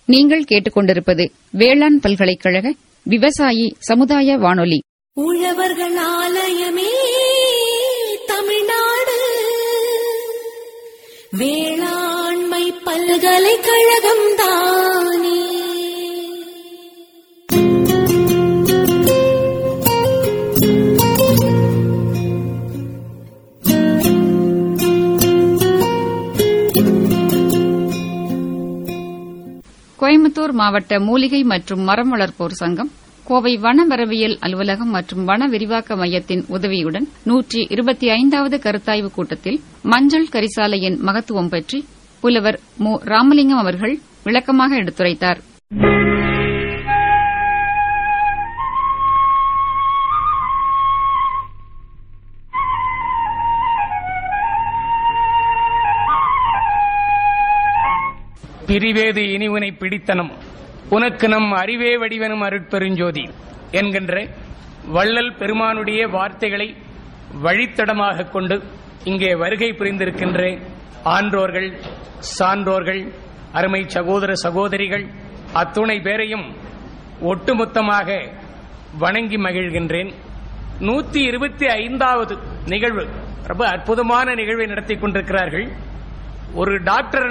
நீங்கள் கேட்டுக்கொண்டிருப்பது வேளாண் பல்கலைக்கழக விவசாயி சமுதாய வானொலி உழவர்கள் ஆலயமே தமிழ்நாடு வேளாண்மை பல்கலைக்கழகம் தானே கோயம்புத்தூர் மாவட்ட மூலிகை மற்றும் மரம் வளர்ப்போர் சங்கம் கோவை வனவரவியல் அலுவலகம் மற்றும் வன விரிவாக்க மையத்தின் உதவியுடன் நூற்றி இருபத்தி ஐந்தாவது கருத்தாய்வு கூட்டத்தில் மஞ்சள் கரிசாலையின் மகத்துவம் பற்றி புலவர் மு ராமலிங்கம் அவர்கள் விளக்கமாக எடுத்துரைத்தார் பிரிவேது இனிவனை பிடித்தனம் உனக்கு நம் அறிவே வடிவனும் அருட்பெருஞ்சோதி என்கின்ற வள்ளல் பெருமானுடைய வார்த்தைகளை வழித்தடமாக கொண்டு இங்கே வருகை புரிந்திருக்கின்ற ஆன்றோர்கள் சான்றோர்கள் அருமை சகோதர சகோதரிகள் அத்துணை பேரையும் ஒட்டுமொத்தமாக வணங்கி மகிழ்கின்றேன் நூத்தி இருபத்தி ஐந்தாவது நிகழ்வு ரொம்ப அற்புதமான நிகழ்வை நடத்தி கொண்டிருக்கிறார்கள் ஒரு டாக்டர்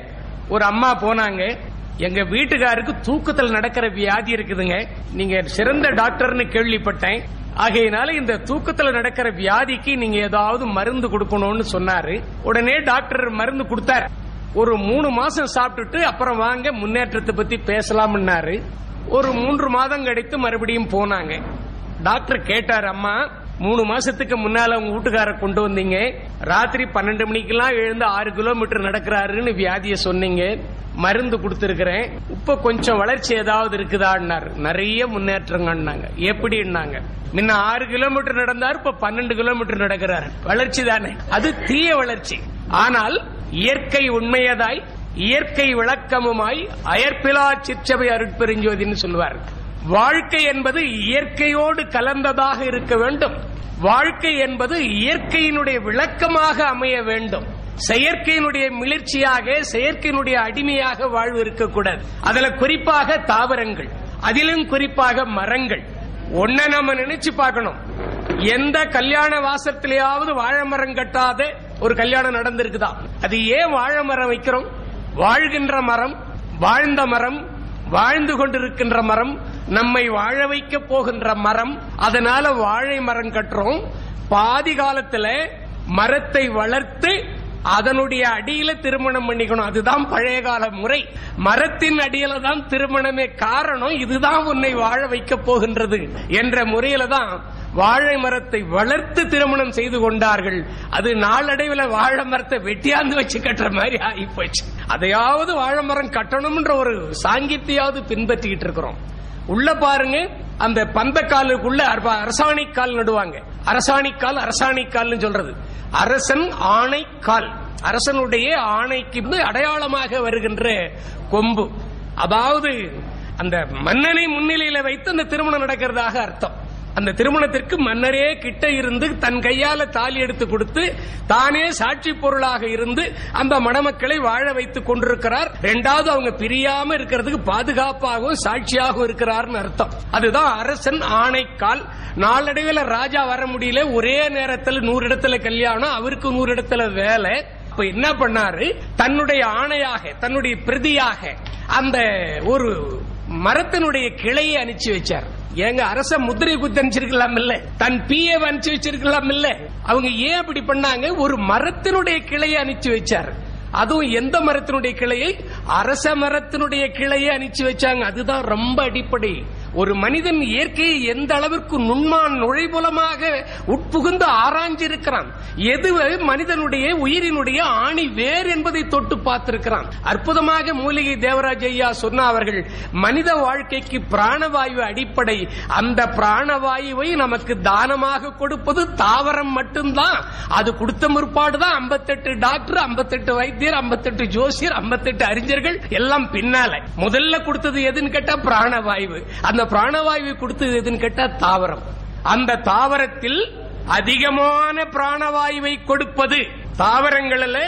ஒரு அம்மா போனாங்க எங்க வீட்டுக்காருக்கு தூக்கத்தில் நடக்கிற வியாதி இருக்குதுங்க நீங்க சிறந்த டாக்டர்னு கேள்விப்பட்டேன் ஆகையினால இந்த தூக்கத்துல நடக்கிற வியாதிக்கு நீங்க ஏதாவது மருந்து கொடுக்கணும்னு சொன்னாரு உடனே டாக்டர் மருந்து கொடுத்தாரு ஒரு மூணு மாசம் சாப்பிட்டுட்டு அப்புறம் வாங்க முன்னேற்றத்தை பத்தி பேசலாம்னாரு ஒரு மூன்று மாதம் கழித்து மறுபடியும் போனாங்க டாக்டர் கேட்டார் அம்மா மூணு மாசத்துக்கு முன்னால உங்க வீட்டுக்கார கொண்டு வந்தீங்க ராத்திரி பன்னெண்டு மணிக்கெல்லாம் எழுந்து ஆறு கிலோமீட்டர் நடக்கிறாருன்னு வியாதிய சொன்னீங்க மருந்து கொடுத்திருக்கிறேன் இப்ப கொஞ்சம் வளர்ச்சி ஏதாவது இருக்குதான்னாரு நிறைய முன்னேற்றங்கன்னாங்க எப்படின்னாங்க முன்ன ஆறு கிலோமீட்டர் நடந்தார் இப்ப பன்னெண்டு கிலோமீட்டர் நடக்கிறாரு வளர்ச்சி தானே அது தீய வளர்ச்சி ஆனால் இயற்கை உண்மையதாய் இயற்கை விளக்கமுமாய் அயற்பிலா சிற்றவை அருட்பெருஞ்சோதின்னு சொல்லுவார் வாழ்க்கை என்பது இயற்கையோடு கலந்ததாக இருக்க வேண்டும் வாழ்க்கை என்பது இயற்கையினுடைய விளக்கமாக அமைய வேண்டும் செயற்கையினுடைய மிளிர்ச்சியாக செயற்கையினுடைய அடிமையாக வாழ்வு இருக்கக்கூடாது அதுல குறிப்பாக தாவரங்கள் அதிலும் குறிப்பாக மரங்கள் ஒன்ன நம்ம நினைச்சு பார்க்கணும் எந்த கல்யாண வாசத்திலேயாவது வாழை மரம் கட்டாத ஒரு கல்யாணம் நடந்திருக்குதா அது ஏன் வாழை மரம் வைக்கிறோம் வாழ்கின்ற மரம் வாழ்ந்த மரம் வாழ்ந்து கொண்டிருக்கின்ற மரம் நம்மை வாழ வைக்க போகின்ற மரம் அதனால வாழை மரம் கட்டுறோம் பாதி காலத்துல மரத்தை வளர்த்து அதனுடைய அடியில திருமணம் பண்ணிக்கணும் அதுதான் பழைய கால முறை மரத்தின் அடியில தான் திருமணமே காரணம் இதுதான் உன்னை வாழ வைக்க போகின்றது என்ற முறையில தான் வாழை மரத்தை வளர்த்து திருமணம் செய்து கொண்டார்கள் அது நாளடைவில் வாழை மரத்தை வெட்டியாந்து வச்சு கட்டுற மாதிரி ஆகி போச்சு அதையாவது வாழை மரம் கட்டணும்ன்ற ஒரு சாங்கியத்தையாவது பின்பற்றிக்கிட்டு இருக்கிறோம் உள்ள பாருங்க அந்த பந்தக்காலுக்குள்ள அரசாணிக்கால் நடுவாங்க அரசாணிக்கால் அரசாணிக்கால்னு சொல்றது அரசன் ஆணைக்கால் அரசனுடைய ஆணைக்கு அடையாளமாக வருகின்ற கொம்பு அதாவது அந்த மன்னனை முன்னிலையில வைத்து அந்த திருமணம் நடக்கிறதாக அர்த்தம் அந்த திருமணத்திற்கு மன்னரே கிட்ட இருந்து தன் கையால தாலி எடுத்து கொடுத்து தானே சாட்சி பொருளாக இருந்து அந்த மணமக்களை வாழ வைத்துக் கொண்டிருக்கிறார் ரெண்டாவது அவங்க பிரியாம இருக்கிறதுக்கு பாதுகாப்பாகவும் சாட்சியாகவும் இருக்கிறார்னு அர்த்தம் அதுதான் அரசன் ஆணைக்கால் நாளடைவில் ராஜா வர முடியல ஒரே நேரத்தில் நூறு இடத்துல கல்யாணம் அவருக்கு நூறு இடத்துல வேலை அப்ப என்ன பண்ணாரு தன்னுடைய ஆணையாக தன்னுடைய பிரதியாக அந்த ஒரு மரத்தினுடைய கிளையை அனுப்பிச்சு வச்சார் எங்க அரச முத்திரை குத்து அனுப்பிச்சிருக்கலாம் இல்ல தன் பிஏ அனுப்பிச்சு வச்சிருக்கலாம் இல்ல அவங்க ஏன் அப்படி பண்ணாங்க ஒரு மரத்தினுடைய கிளையை அனுப்பிச்சு வச்சார் அதுவும் எந்த மரத்தினுடைய கிளையை அரச மரத்தினுடைய கிளையை அனுப்பிச்சு வச்சாங்க அதுதான் ரொம்ப அடிப்படை ஒரு மனிதன் இயற்கையை எந்த அளவிற்கு நுண்மான் நுழைபுலமாக உட்புகுந்து ஆராய்ஞ்சிருக்கிறான் எது மனிதனுடைய உயிரினுடைய ஆணி வேர் என்பதை தொட்டு பார்த்திருக்கிறான் அற்புதமாக மூலிகை தேவராஜ் ஐயா சொன்ன அவர்கள் மனித வாழ்க்கைக்கு பிராணவாயு அடிப்படை அந்த பிராணவாயுவை நமக்கு தானமாக கொடுப்பது தாவரம் மட்டும்தான் அது கொடுத்த முற்பாடுதான் ஐம்பத்தெட்டு டாக்டர் ஐம்பத்தெட்டு வைத்தியர் ஐம்பத்தெட்டு ஜோசியர் ஐம்பத்தெட்டு அறிஞர்கள் எல்லாம் பின்னால முதல்ல கொடுத்தது எதுன்னு கேட்டா பிராணவாயு அந்த பிராணவாயு கொடுத்தது எதுன்னு கேட்டா தாவரம் அந்த தாவரத்தில் அதிகமான பிராணவாயுவை கொடுப்பது தாவரங்களில்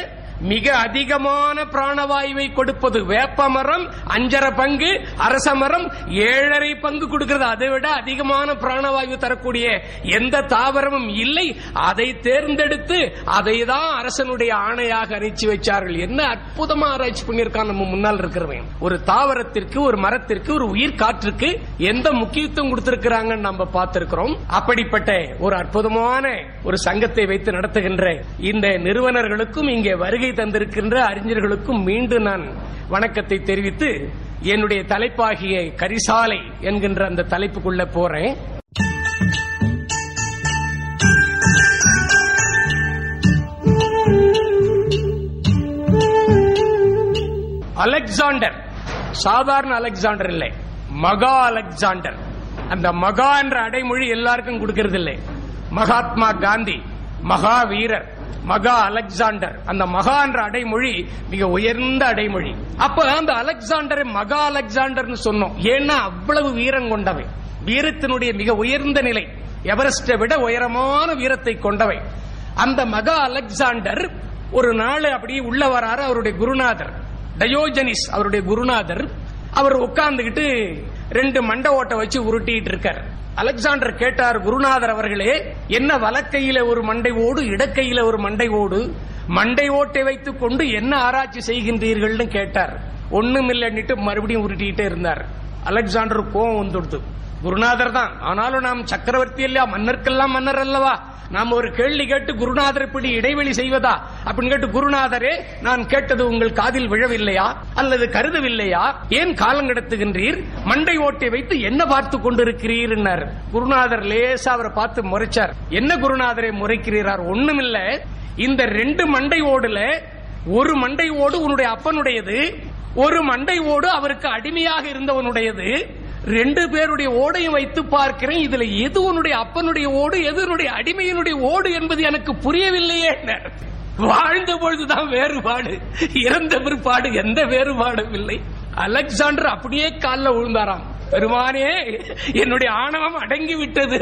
மிக அதிகமான பிராணவாயுவை கொடுப்பது வேப்பமரம் அஞ்சரை பங்கு அரச மரம் ஏழரை பங்கு கொடுக்கிறது அதை விட அதிகமான பிராணவாயு தரக்கூடிய எந்த தாவரமும் இல்லை அதை தேர்ந்தெடுத்து அதை தான் அரசனுடைய ஆணையாக அறிச்சு வச்சார்கள் என்ன அற்புதமா ஆராய்ச்சி பண்ணியிருக்கான் நம்ம முன்னால் இருக்கிறவன் ஒரு தாவரத்திற்கு ஒரு மரத்திற்கு ஒரு உயிர் காற்றுக்கு எந்த முக்கியத்துவம் கொடுத்திருக்கிறாங்கன்னு நம்ம பார்த்திருக்கிறோம் அப்படிப்பட்ட ஒரு அற்புதமான ஒரு சங்கத்தை வைத்து நடத்துகின்ற இந்த நிறுவனர்களுக்கும் இங்கே வருகை தந்திருக்கின்ற அறிஞர்களுக்கும் மீண்டும் நான் வணக்கத்தை தெரிவித்து என்னுடைய தலைப்பாகிய கரிசாலை என்கின்ற அந்த தலைப்புக்குள்ள போறேன் அலெக்சாண்டர் சாதாரண அலெக்சாண்டர் இல்லை மகா அலெக்சாண்டர் அந்த மகா என்ற அடைமொழி எல்லாருக்கும் கொடுக்கிறது இல்லை மகாத்மா காந்தி மகா வீரர் மகா அலெக்சாண்டர் அந்த மகா என்ற அடைமொழி மிக உயர்ந்த அடைமொழி அப்ப அந்த அலெக்சாண்டரை மகா அலெக்சாண்டர்னு சொன்னோம் ஏன்னா அவ்வளவு வீரம் கொண்டவை வீரத்தினுடைய மிக உயர்ந்த நிலை எவரெஸ்டை விட உயரமான வீரத்தை கொண்டவை அந்த மகா அலெக்சாண்டர் ஒரு நாள் அப்படியே உள்ள வராரு அவருடைய குருநாதர் டயோஜனிஸ் அவருடைய குருநாதர் அவர் உட்கார்ந்துகிட்டு ரெண்டு மண்டை ஓட்டை வச்சு உருட்டிட்டு இருக்கார் அலெக்சாண்டர் கேட்டார் குருநாதர் அவர்களே என்ன வலக்கையில ஒரு மண்டை ஓடு இடக்கையில ஒரு மண்டை ஓடு மண்டை ஓட்டை வைத்துக் கொண்டு என்ன ஆராய்ச்சி செய்கின்றீர்கள்னு கேட்டார் ஒண்ணும் இல்லைன்னுட்டு மறுபடியும் உருட்டிட்டே இருந்தார் அலெக்சாண்டர் கோவம் வந்துடுது குருநாதர் தான் ஆனாலும் நாம் சக்கரவர்த்தி இல்லையா மன்னருக்கெல்லாம் மன்னர் அல்லவா நாம் ஒரு கேள்வி கேட்டு குருநாதர் இப்படி இடைவெளி செய்வதா அப்படின்னு கேட்டு குருநாதரே நான் கேட்டது உங்கள் காதில் விழவில்லையா அல்லது கருதவில்லையா ஏன் காலம் கடத்துகின்றீர் மண்டை ஓட்டை வைத்து என்ன பார்த்து கொண்டிருக்கிறீர் குருநாதர் லேசா அவரை பார்த்து முறைச்சார் என்ன குருநாதரை முறைக்கிறீரார் ஒண்ணுமில்ல இந்த ரெண்டு மண்டை ஓடுல ஒரு மண்டை ஓடு உன்னுடைய அப்பனுடையது ஒரு மண்டை ஓடு அவருக்கு அடிமையாக இருந்தவனுடையது ரெண்டு பேருடைய ஓடையும் வைத்து பார்க்கிறேன் இதுல எது உன்னுடைய அப்பனுடைய ஓடு எது உன்னுடைய அடிமையினுடைய ஓடு என்பது எனக்கு புரியவில்லையே வாழ்ந்த பொழுதுதான் வேறுபாடு இறந்த பிற்பாடு எந்த வேறுபாடும் இல்லை அலெக்சாண்டர் அப்படியே காலில் விழுந்தாராம் பெருமானே என்னுடைய ஆணவம் அடங்கி விட்டது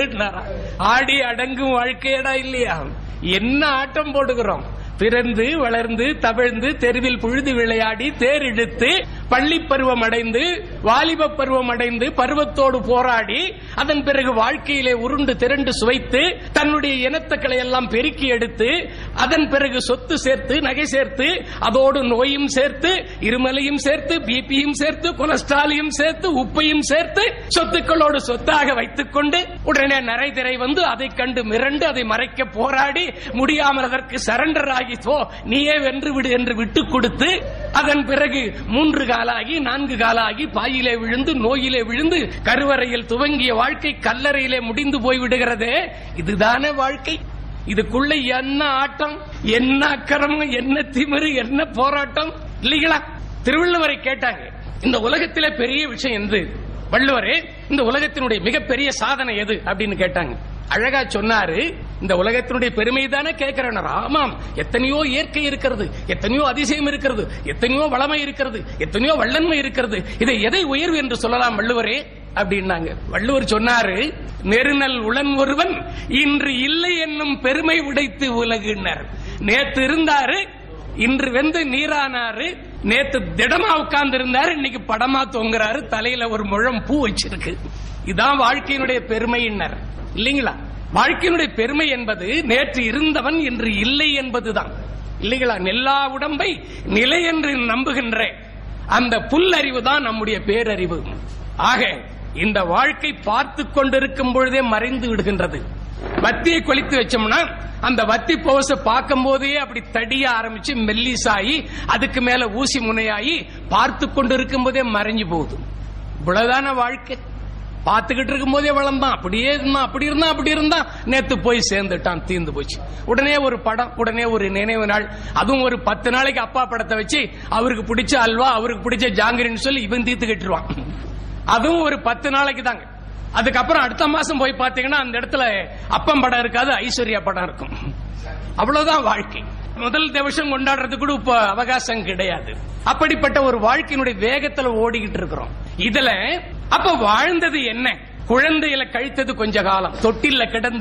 ஆடி அடங்கும் வாழ்க்கையடா இல்லையா என்ன ஆட்டம் போடுகிறோம் பிறந்து வளர்ந்து தவிழ்ந்து தெருவில் புழுது விளையாடி தேர் இழுத்து பள்ளி பருவம் அடைந்து வாலிப பருவம் அடைந்து பருவத்தோடு போராடி அதன் பிறகு வாழ்க்கையிலே உருண்டு திரண்டு சுவைத்து தன்னுடைய இனத்துக்களை எல்லாம் பெருக்கி எடுத்து அதன் பிறகு சொத்து சேர்த்து நகை சேர்த்து அதோடு நோயும் சேர்த்து இருமலையும் சேர்த்து பிபியும் சேர்த்து கொலஸ்ட்ராலையும் சேர்த்து உப்பையும் சேர்த்து சொத்துக்களோடு சொத்தாக வைத்துக் கொண்டு உடனே நரை திரை வந்து அதை கண்டு மிரண்டு அதை மறைக்க போராடி முடியாமல் அதற்கு சரண்டர் ஆகி போ நீயே வென்று விடு என்று விட்டுக் கொடுத்து அதன் பிறகு மூன்று காலாகி நான்கு காலாகி பாயிலே விழுந்து நோயிலே விழுந்து கருவறையில் துவங்கிய வாழ்க்கை கல்லறையிலே முடிந்து போய் விடுகிறதே இதுதானே வாழ்க்கை இதுக்குள்ள என்ன ஆட்டம் என்ன அக்கிரமம் என்ன திமிரு என்ன போராட்டம் இல்லைங்களா திருவள்ளுவரை கேட்டாங்க இந்த உலகத்திலே பெரிய விஷயம் எது வள்ளுவரே இந்த உலகத்தினுடைய மிகப்பெரிய சாதனை எது அப்படின்னு கேட்டாங்க அழகா சொன்னாரு இந்த உலகத்தினுடைய பெருமை தானே கேட்கிறேன் ஆமாம் எத்தனையோ இயற்கை இருக்கிறது எத்தனையோ அதிசயம் இருக்கிறது எத்தனையோ வளமை இருக்கிறது எத்தனையோ வல்லன்மை இருக்கிறது இதை எதை உயர்வு என்று சொல்லலாம் வள்ளுவரே அப்படின்னாங்க வள்ளுவர் சொன்னாரு நெருநல் உளன் ஒருவன் இன்று இல்லை என்னும் பெருமை உடைத்து உலகினர் நேத்து இருந்தாரு இன்று வெந்து நீரானாரு நேத்து திடமா உட்கார்ந்து இருந்தாரு இன்னைக்கு படமா தொங்குறாரு தலையில ஒரு முழம் பூ வச்சிருக்கு இதான் வாழ்க்கையினுடைய பெருமையினர் இல்லைங்களா வாழ்க்கையினுடைய பெருமை என்பது நேற்று இருந்தவன் என்று இல்லை என்பதுதான் இல்லைங்களா நெல்லா உடம்பை நிலை என்று நம்புகின்ற அந்த புல்லறிவு தான் நம்முடைய பேரறிவு ஆக இந்த வாழ்க்கை பார்த்து கொண்டிருக்கும் பொழுதே மறைந்து விடுகின்றது வத்தியை கொளித்து வச்சோம்னா அந்த வத்தி பவுச பார்க்கும் போதே அப்படி தடிய ஆரம்பிச்சு மெல்லிசாயி அதுக்கு மேல ஊசி முனையாயி பார்த்து கொண்டு இருக்கும் போதே மறைஞ்சு போகுது இவ்வளவுதான வாழ்க்கை பார்த்துக்கிட்டு இருக்கும் போதே வளர்ந்தான் அப்படியே இருந்தான் அப்படி இருந்தா அப்படி இருந்தா நேத்து போய் சேர்ந்துட்டான் தீர்ந்து போச்சு உடனே ஒரு படம் உடனே ஒரு நினைவு நாள் அதுவும் ஒரு பத்து நாளைக்கு அப்பா படத்தை வச்சு அவருக்கு பிடிச்ச அல்வா அவருக்கு பிடிச்ச ஜாங்கிரின்னு சொல்லி இவன் தீர்த்து கட்டுருவான் அதுவும் ஒரு பத்து நாளைக்கு தாங்க அதுக்கப்புறம் அடுத்த மாசம் போய் பாத்தீங்கன்னா அந்த இடத்துல அப்பம் படம் இருக்காது ஐஸ்வர்யா படம் இருக்கும் அவ்வளவுதான் வாழ்க்கை முதல் திவசம் கொண்டாடுறது கூட இப்ப அவகாசம் கிடையாது அப்படிப்பட்ட ஒரு வாழ்க்கையினுடைய வேகத்துல ஓடிக்கிட்டு இருக்கிறோம் இதுல அப்ப வாழ்ந்தது என்ன குழந்தையில கழித்தது கொஞ்ச காலம் தொட்டில கிடந்து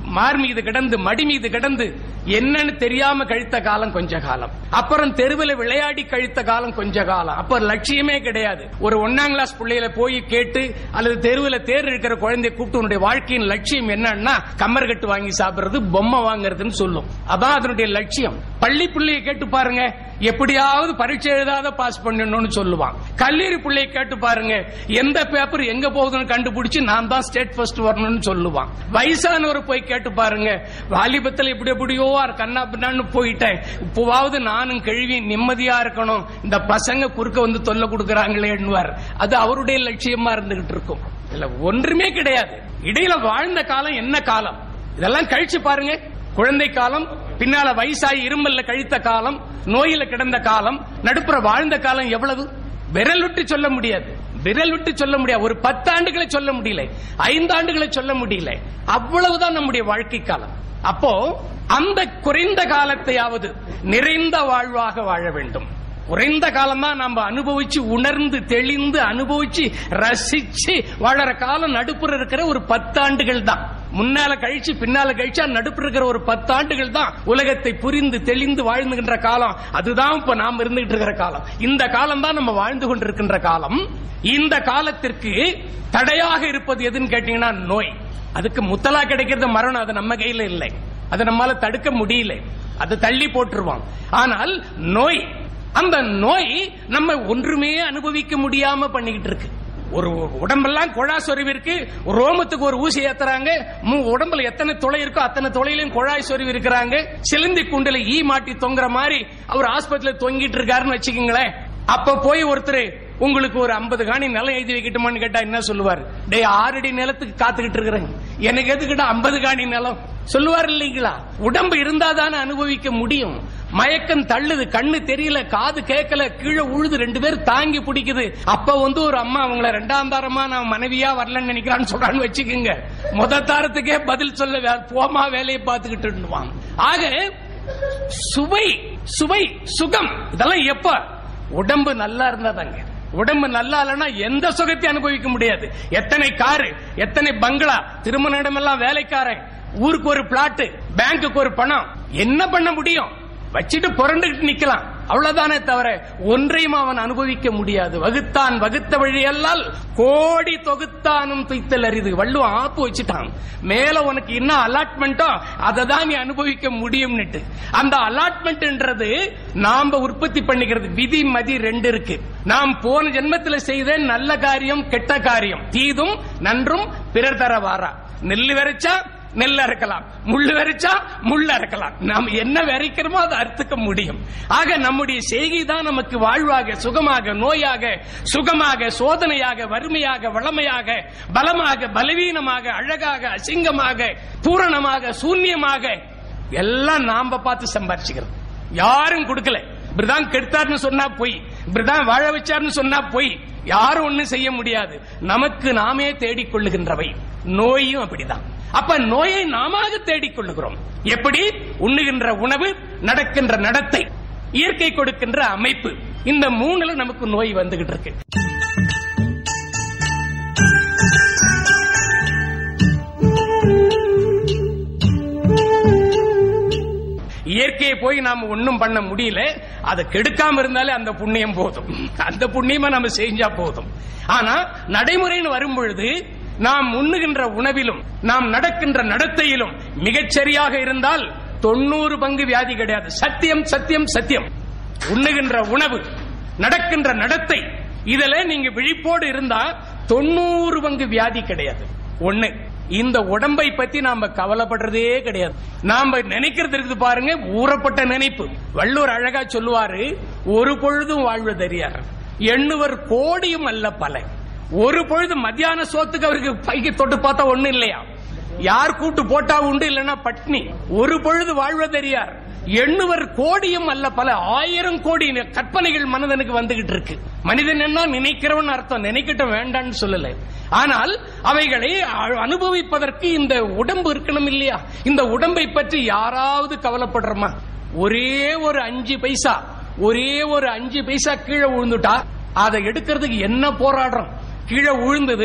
மார் மீது கிடந்து மடி மீது கிடந்து என்னன்னு தெரியாம கழித்த காலம் கொஞ்ச காலம் அப்புறம் தெருவில் விளையாடி கழித்த காலம் கொஞ்ச காலம் அப்ப லட்சியமே கிடையாது ஒரு ஒன்னாம் கிளாஸ் பிள்ளையில போய் கேட்டு அல்லது தெருவில் தேர் இருக்கிற குழந்தைய கூப்பிட்டு உன்னுடைய வாழ்க்கையின் லட்சியம் என்னன்னா கம்மர் கட்டு வாங்கி சாப்பிடுறது பொம்மை வாங்குறதுன்னு சொல்லும் அதான் அதனுடைய லட்சியம் பள்ளி பிள்ளைய கேட்டு பாருங்க எப்படியாவது பரீட்சை எழுதாத பாஸ் பண்ணணும்னு சொல்லுவான் கல்லூரி பிள்ளைய கேட்டு பாருங்க எந்த பேப்பர் எங்க போகுதுன்னு கண்டுபிடிச்சு நான் தான் ஸ்டேட் ஃபர்ஸ்ட் வரணும்னு சொல்லுவான் வயசானவர் போய் கேட்டு பாருங்க வாலிபத்தில் எப்படி எப்படியோ கண்ணா பின்னான்னு போயிட்டேன் இப்போவாவது நானும் கழுவி நிம்மதியா இருக்கணும் இந்த பசங்க குறுக்க வந்து தொல்லை கொடுக்கறாங்களேன்னுவார் அது அவருடைய லட்சியமா இருந்துகிட்டு இருக்கும் இல்ல ஒன்றுமே கிடையாது இடையில வாழ்ந்த காலம் என்ன காலம் இதெல்லாம் கழிச்சு பாருங்க குழந்தை காலம் பின்னால வயசாகி இருமல்ல கழித்த காலம் நோயில கிடந்த காலம் நடுப்புற வாழ்ந்த காலம் எவ்வளவு விரல் விட்டு சொல்ல முடியாது விரல் விட்டு சொல்ல முடியாது ஒரு பத்தாண்டுகளை சொல்ல முடியல ஐந்தாண்டுகளை சொல்ல முடியல அவ்வளவுதான் நம்முடைய வாழ்க்கை காலம் அப்போ அந்த குறைந்த காலத்தையாவது நிறைந்த வாழ்வாக வாழ வேண்டும் குறைந்த காலம் தான் நம்ம அனுபவிச்சு உணர்ந்து தெளிந்து அனுபவிச்சு ரசிச்சு வாழற காலம் நடுப்புற இருக்கிற ஒரு பத்தாண்டுகள் தான் முன்னால கழிச்சு பின்னால கழிச்சா நடுப்புற இருக்கிற ஒரு பத்தாண்டுகள் தான் உலகத்தை புரிந்து தெளிந்து வாழ்ந்துகின்ற காலம் அதுதான் இப்ப நாம் இருந்துகிட்டு இருக்கிற காலம் இந்த காலம் தான் நம்ம வாழ்ந்து கொண்டிருக்கின்ற காலம் இந்த காலத்திற்கு தடையாக இருப்பது எதுன்னு கேட்டீங்கன்னா நோய் அதுக்கு முத்தலா கிடைக்கிறது மரணம் அது நம்ம கையில இல்லை அதை நம்மால தடுக்க முடியல அது தள்ளி போட்டுருவான் ஆனால் நோய் அந்த நோய் நம்ம ஒன்றுமே அனுபவிக்க முடியாம பண்ணிக்கிட்டு இருக்கு ஒரு உடம்பெல்லாம் குழா சொருவி இருக்கு ரோமத்துக்கு ஒரு ஊசி ஏத்துறாங்க மு- உடம்புல எத்தனை துளை இருக்கோ அத்தனை துளையிலும் குழாய் சொருவி இருக்கிறாங்க சிலந்தி குண்டுல ஈ மாட்டி தொங்குற மாதிரி அவர் ஆஸ்பத்திரியில தொங்கிட்டு இருக்காருன்னு வச்சுக்கோங்களேன் அப்ப போய் ஒருத்தர் உங்களுக்கு ஒரு 50 காணி நிலம் எழுதி வைக்கட்டுமான்னு கேட்டா என்ன சொல்லுவார் டேய் ஆறடி நிலத்துக்கு காத்துக்கிட்டு இருக்கிறேன் எனக்கு எதுக்கிட்ட 50 காணி நிலம் சொல்லுவார் இல்லைங்களா உடம்பு இருந்தாதானே அனுபவிக்க முடியும் மயக்கம் தள்ளுது கண்ணு தெரியல காது கேட்கல கீழே உழுது ரெண்டு பேரும் தாங்கி பிடிக்குது அப்ப வந்து ஒரு அம்மா அவங்கள ரெண்டாம் தாரமா நான் மனைவியா வரலன்னு நினைக்கிறான்னு சொல்றான்னு வச்சுக்கோங்க முத தாரத்துக்கே பதில் சொல்ல வே- போமா வேலையை பார்த்துக்கிட்டு ஆக சுவை சுவை சுகம் இதெல்லாம் எப்ப உடம்பு நல்லா இருந்தாதாங்க உடம்பு நல்லா இல்லைன்னா எந்த சுகத்தையும் அனுபவிக்க முடியாது எத்தனை காரு எத்தனை பங்களா திருமண இடமெல்லாம் வேலைக்காரன் ஊருக்கு ஒரு பிளாட் பேங்க்குக்கு ஒரு பணம் என்ன பண்ண முடியும் வச்சுட்டு புரண்டுகிட்டு நிக்கலாம் அவ்வளவுதானே தவிர ஒன்றையும் அவன் அனுபவிக்க முடியாது வகுத்தான் வகுத்த வழியல்லால் கோடி தொகுத்தானும் துய்த்தல் அரிது வள்ளுவன் ஆப்பு வச்சுட்டான் மேல உனக்கு என்ன அலாட்மெண்ட்டோ அதை தான் நீ அனுபவிக்க முடியும்னுட்டு அந்த அலாட்மெண்ட்ன்றது நாம உற்பத்தி பண்ணிக்கிறது விதி மதி ரெண்டு இருக்கு நாம் போன ஜென்மத்தில் செய்த நல்ல காரியம் கெட்ட காரியம் தீதும் நன்றும் பிறர் தர வாரா நெல்லு விரைச்சா நெல் அறுக்கலாம் முள்ளு வரைச்சா முள் அறுக்கலாம் நாம் என்ன விரைக்கிறோமோ அதை அறுத்துக்க முடியும் ஆக நம்முடைய செய்கை தான் நமக்கு வாழ்வாக சுகமாக நோயாக சுகமாக சோதனையாக வறுமையாக வளமையாக பலமாக பலவீனமாக அழகாக அசிங்கமாக பூரணமாக சூன்யமாக எல்லாம் நாம பார்த்து சம்பாரிச்சுக்கிறோம் யாரும் கொடுக்கல இப்படிதான் கெடுத்தார்னு சொன்னா போய் இப்படிதான் வாழ வச்சார்னு சொன்னா போய் யாரும் ஒண்ணும் செய்ய முடியாது நமக்கு நாமே தேடிக்கொள்ளுகின்றவை நோயும் அப்படிதான் அப்ப நோயை நாம தேடிக்கொள்ளுகிறோம் எப்படி உண்ணுகின்ற உணவு நடக்கின்ற நடத்தை இயற்கை கொடுக்கின்ற அமைப்பு இந்த மூணுல நமக்கு நோய் வந்துகிட்டு இருக்கு இயற்கையை போய் நாம ஒண்ணும் பண்ண முடியல அதை கெடுக்காம இருந்தாலே அந்த புண்ணியம் போதும் அந்த புண்ணியமா நம்ம செஞ்சா போதும் ஆனா நடைமுறைன்னு வரும் பொழுது நாம் உண்ணுகின்ற உணவிலும் நாம் நடக்கின்ற நடத்தையிலும் மிகச்சரியாக இருந்தால் தொண்ணூறு பங்கு வியாதி கிடையாது சத்தியம் சத்தியம் சத்தியம் உண்ணுகின்ற உணவு நடக்கின்ற நடத்தை இதுல நீங்க விழிப்போடு இருந்தா தொண்ணூறு பங்கு வியாதி கிடையாது ஒண்ணு இந்த உடம்பை பத்தி நாம கவலைப்படுறதே கிடையாது நாம நினைக்கிறது இருக்குது பாருங்க ஊறப்பட்ட நினைப்பு வள்ளுவர் அழகா சொல்லுவாரு ஒரு பொழுதும் வாழ்வதறியார் எண்ணுவர் கோடியும் அல்ல பல ஒரு பொழுது மத்தியான சோத்துக்கு அவருக்கு பைக்கு தொட்டு பார்த்தா ஒண்ணு இல்லையா யார் கூட்டு போட்டா உண்டு இல்லைன்னா பட்னி ஒரு பொழுது வாழ்வதறியார் எண்ணுவர் கோடியும் அல்ல பல ஆயிரம் கோடி கற்பனைகள் மனிதனுக்கு வந்துகிட்டு இருக்கு மனிதன் என்ன நினைக்கிறவன் அர்த்தம் நினைக்கட்டும் வேண்டாம்னு சொல்லல ஆனால் அவைகளை அ- அனுபவிப்பதற்கு இந்த உடம்பு இருக்கணும் இல்லையா இந்த உடம்பை பற்றி யாராவது கவலைப்படுறோமா ஒரே ஒரு அஞ்சு பைசா ஒரே ஒரு அஞ்சு பைசா கீழே விழுந்துட்டா அதை எடுக்கிறதுக்கு என்ன போராடுறோம் கீழே விழுந்தது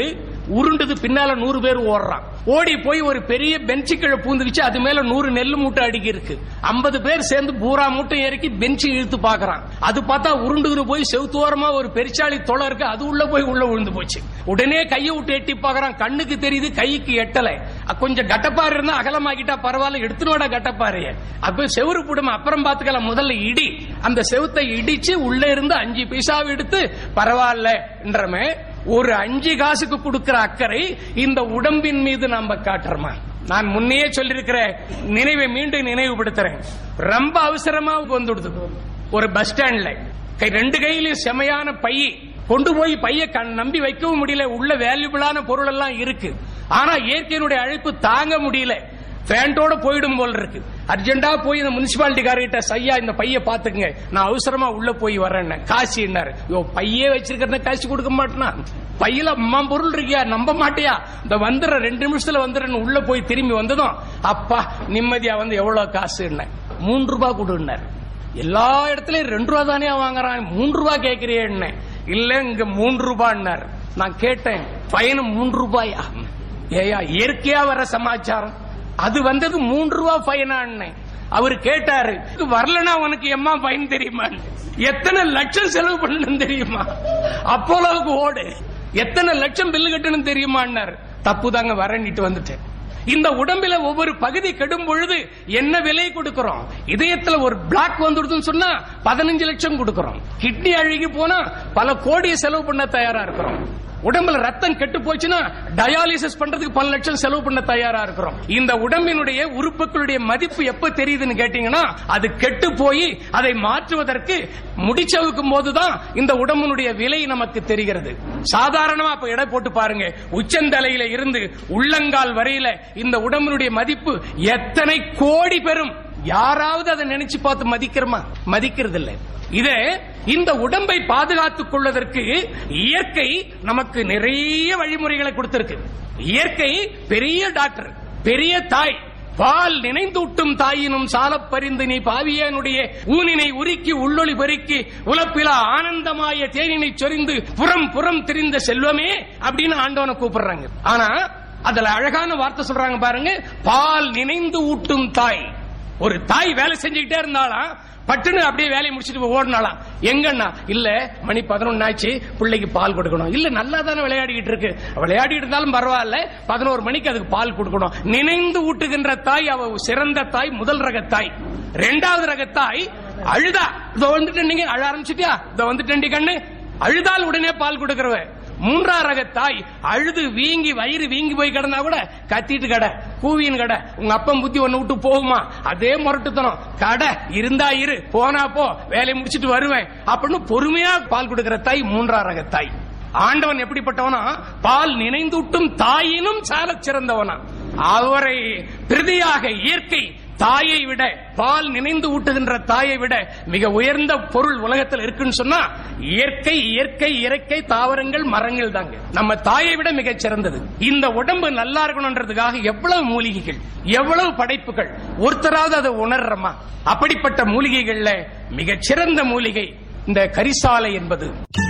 உருண்டுது பின்னால நூறு பேர் ஓடுறான் ஓடி போய் ஒரு பெரிய பெஞ்சு கீழே பூந்துக்குச்சு அது மேல நூறு நெல்லு மூட்டை அடுக்கி இருக்கு ஐம்பது பேர் சேர்ந்து பூரா மூட்டை இறக்கி பெஞ்சு இழுத்து பாக்குறான் அது பார்த்தா உருண்டுகிட்டு போய் செவுத்தோரமா ஒரு பெருச்சாளி தொலை இருக்கு அது உள்ள போய் உள்ள விழுந்து போச்சு உடனே கையை விட்டு எட்டி பாக்குறான் கண்ணுக்கு தெரியுது கைக்கு எட்டல அ, கொஞ்சம் கட்டப்பாரு இருந்தா அகலமாக்கிட்டா பரவாயில்ல எடுத்துனோட கட்டப்பாறைய அப்ப செவுரு போடும் அப்புறம் பாத்துக்கலாம் முதல்ல இடி அந்த செவுத்தை இடிச்சு உள்ள இருந்து அஞ்சு பைசாவை எடுத்து பரவாயில்லன்றமே ஒரு அஞ்சு காசுக்கு கொடுக்கிற அக்கறை இந்த உடம்பின் மீது நாம காட்டுறோமா நான் முன்னையே சொல்லிருக்கிற நினைவை மீண்டும் நினைவுபடுத்துறேன் ரொம்ப அவசரமா வந்துடுது ஒரு பஸ் ஸ்டாண்ட்ல கை ரெண்டு கையிலயும் செமையான பை கொண்டு போய் பைய கண் நம்பி வைக்கவும் முடியல உள்ள வேல்யூபிளான பொருள் எல்லாம் இருக்கு ஆனா இயற்கையினுடைய அழைப்பு தாங்க முடியல பேண்டோட போயிடும் போல இருக்கு அர்ஜென்டா போய் இந்த முனிசிபாலிட்டிக்காரர்கிட்ட சையா இந்த பைய பாத்துக்குங்க நான் அவசரமா உள்ள போய் வரேன் காசின்னாரு யோ பையே வச்சிருக்கிறத காசு கொடுக்க மாட்டேனா பையில அம்மா பொருள் இருக்கியா நம்ப மாட்டியா இந்த வந்துடுற ரெண்டு நிமிஷத்துல வந்துடுறேன்னு உள்ள போய் திரும்பி வந்ததும் அப்பா நிம்மதியா வந்து எவ்வளவு காசு மூன்று ரூபாய் கொடுன்னாரு எல்லா இடத்துலயும் ரெண்டு ரூபா தானே வாங்குறான் மூன்று ரூபாய் கேட்கிறேன் இல்ல இங்க மூன்று ரூபான்னாரு நான் கேட்டேன் பயணம் மூன்று ரூபாயா ஏயா இயற்கையா வர சமாச்சாரம் அது வந்தது மூன்று ரூபா ஃபைனான்னு அவர் கேட்டாரு "இது வரலனா உனக்கு எம்மா ஃபைன் தெரியுமா எத்தனை லட்சம் செலவு பண்ணணும் தெரியுமா அப்போலோவுக்கு ஓடு எத்தனை லட்சம் பில்லு கட்டணும் தெரியுமான்னாரு தப்பு தாங்க வரணிட்டு வந்துட்டேன் இந்த உடம்பில ஒவ்வொரு பகுதி கெடும் பொழுது என்ன விலை கொடுக்கிறோம் இதயத்துல ஒரு பிளாக் வந்துடுதுன்னு சொன்னா பதினஞ்சு லட்சம் கொடுக்கிறோம் கிட்னி அழுகி போனா பல கோடியை செலவு பண்ண தயாரா இருக்கிறோம் உடம்புல ரத்தம் கெட்டு போச்சுன்னா டயாலிசிஸ் பண்றதுக்கு பல லட்சம் செலவு பண்ண தயாரா இருக்கிறோம் இந்த உடம்பினுடைய உறுப்புகளுடைய மதிப்பு எப்ப தெரியுதுன்னு கேட்டீங்கன்னா அது கெட்டு போய் அதை மாற்றுவதற்கு முடிச்சவுக்கும் போதுதான் இந்த உடம்பினுடைய விலை நமக்கு தெரிகிறது சாதாரணமா அப்ப எடை போட்டு பாருங்க உச்சந்தலையில இருந்து உள்ளங்கால் வரையில இந்த உடம்பினுடைய மதிப்பு எத்தனை கோடி பெறும் யாராவது அதை நினைச்சு பார்த்து மதிக்கிறோமா மதிக்கிறது இல்லை இதே இந்த உடம்பை பாதுகாத்துக் கொள்வதற்கு இயற்கை நமக்கு நிறைய வழிமுறைகளை கொடுத்திருக்கு இயற்கை பெரிய டாக்டர் பெரிய தாய் பால் நினைந்தூட்டும் தாயினும் சாலப் பரிந்து நீ பாவியனுடைய ஊனினை உருக்கி உள்ளொளி பெருக்கி உலப்பிலா ஆனந்தமாய தேனினை சொரிந்து புறம் புறம் திரிந்த செல்வமே அப்படின்னு ஆண்டவனை கூப்பிடுறாங்க ஆனா அதுல அழகான வார்த்தை சொல்றாங்க பாருங்க பால் நினைந்து ஊட்டும் தாய் ஒரு தாய் வேலை செஞ்சுக்கிட்டே இருந்தாலாம் பட்டுன்னு அப்படியே வேலையை முடிச்சிட்டு ஓடினாலாம் எங்கன்னா இல்ல மணி பதினொன்னு ஆச்சு பிள்ளைக்கு பால் கொடுக்கணும் இல்ல நல்லா தானே விளையாடிக்கிட்டு இருக்கு விளையாடிட்டு இருந்தாலும் பரவாயில்ல பதினோரு மணிக்கு அதுக்கு பால் கொடுக்கணும் நினைந்து ஊட்டுகின்ற தாய் அவ சிறந்த தாய் முதல் ரக தாய் ரெண்டாவது ரக தாய் அழுதா இதோ வந்துட்டேன் நீங்க அழ ஆரம்பிச்சிட்டியா இதோ வந்துட்டேன்டி கண்ணு அழுதால் உடனே பால் கொடுக்கறவ மூன்றாம் ரக தாய் அழுது வீங்கி வயிறு வீங்கி போய் கிடந்தா கூட கத்திட்டு கடை கூவியின் கடை உங்க அப்பன் புத்தி ஒண்ணு விட்டு போகுமா அதே முரட்டுத்தனம் கடை இருந்தா இரு போனா போ வேலையை முடிச்சிட்டு வருவேன் அப்படின்னு பொறுமையா பால் கொடுக்கிற தாய் மூன்றாம் ரக தாய் ஆண்டவன் எப்படிப்பட்டவனா பால் நினைந்தூட்டும் தாயினும் சாலச் சிறந்தவனா அவரை பிரதியாக இயற்கை தாயை விட பால் நினைந்து ஊட்டுகின்ற தாயை விட மிக உயர்ந்த பொருள் உலகத்தில் இருக்குன்னு சொன்னா இயற்கை இயற்கை இயற்கை தாவரங்கள் மரங்கள் தாங்க நம்ம தாயை விட மிகச் சிறந்தது இந்த உடம்பு நல்லா இருக்கணும்ன்றதுக்காக எவ்வளவு மூலிகைகள் எவ்வளவு படைப்புகள் ஒருத்தராவது அதை உணர்றமா அப்படிப்பட்ட மூலிகைகள்ல மிகச் சிறந்த மூலிகை இந்த கரிசாலை என்பது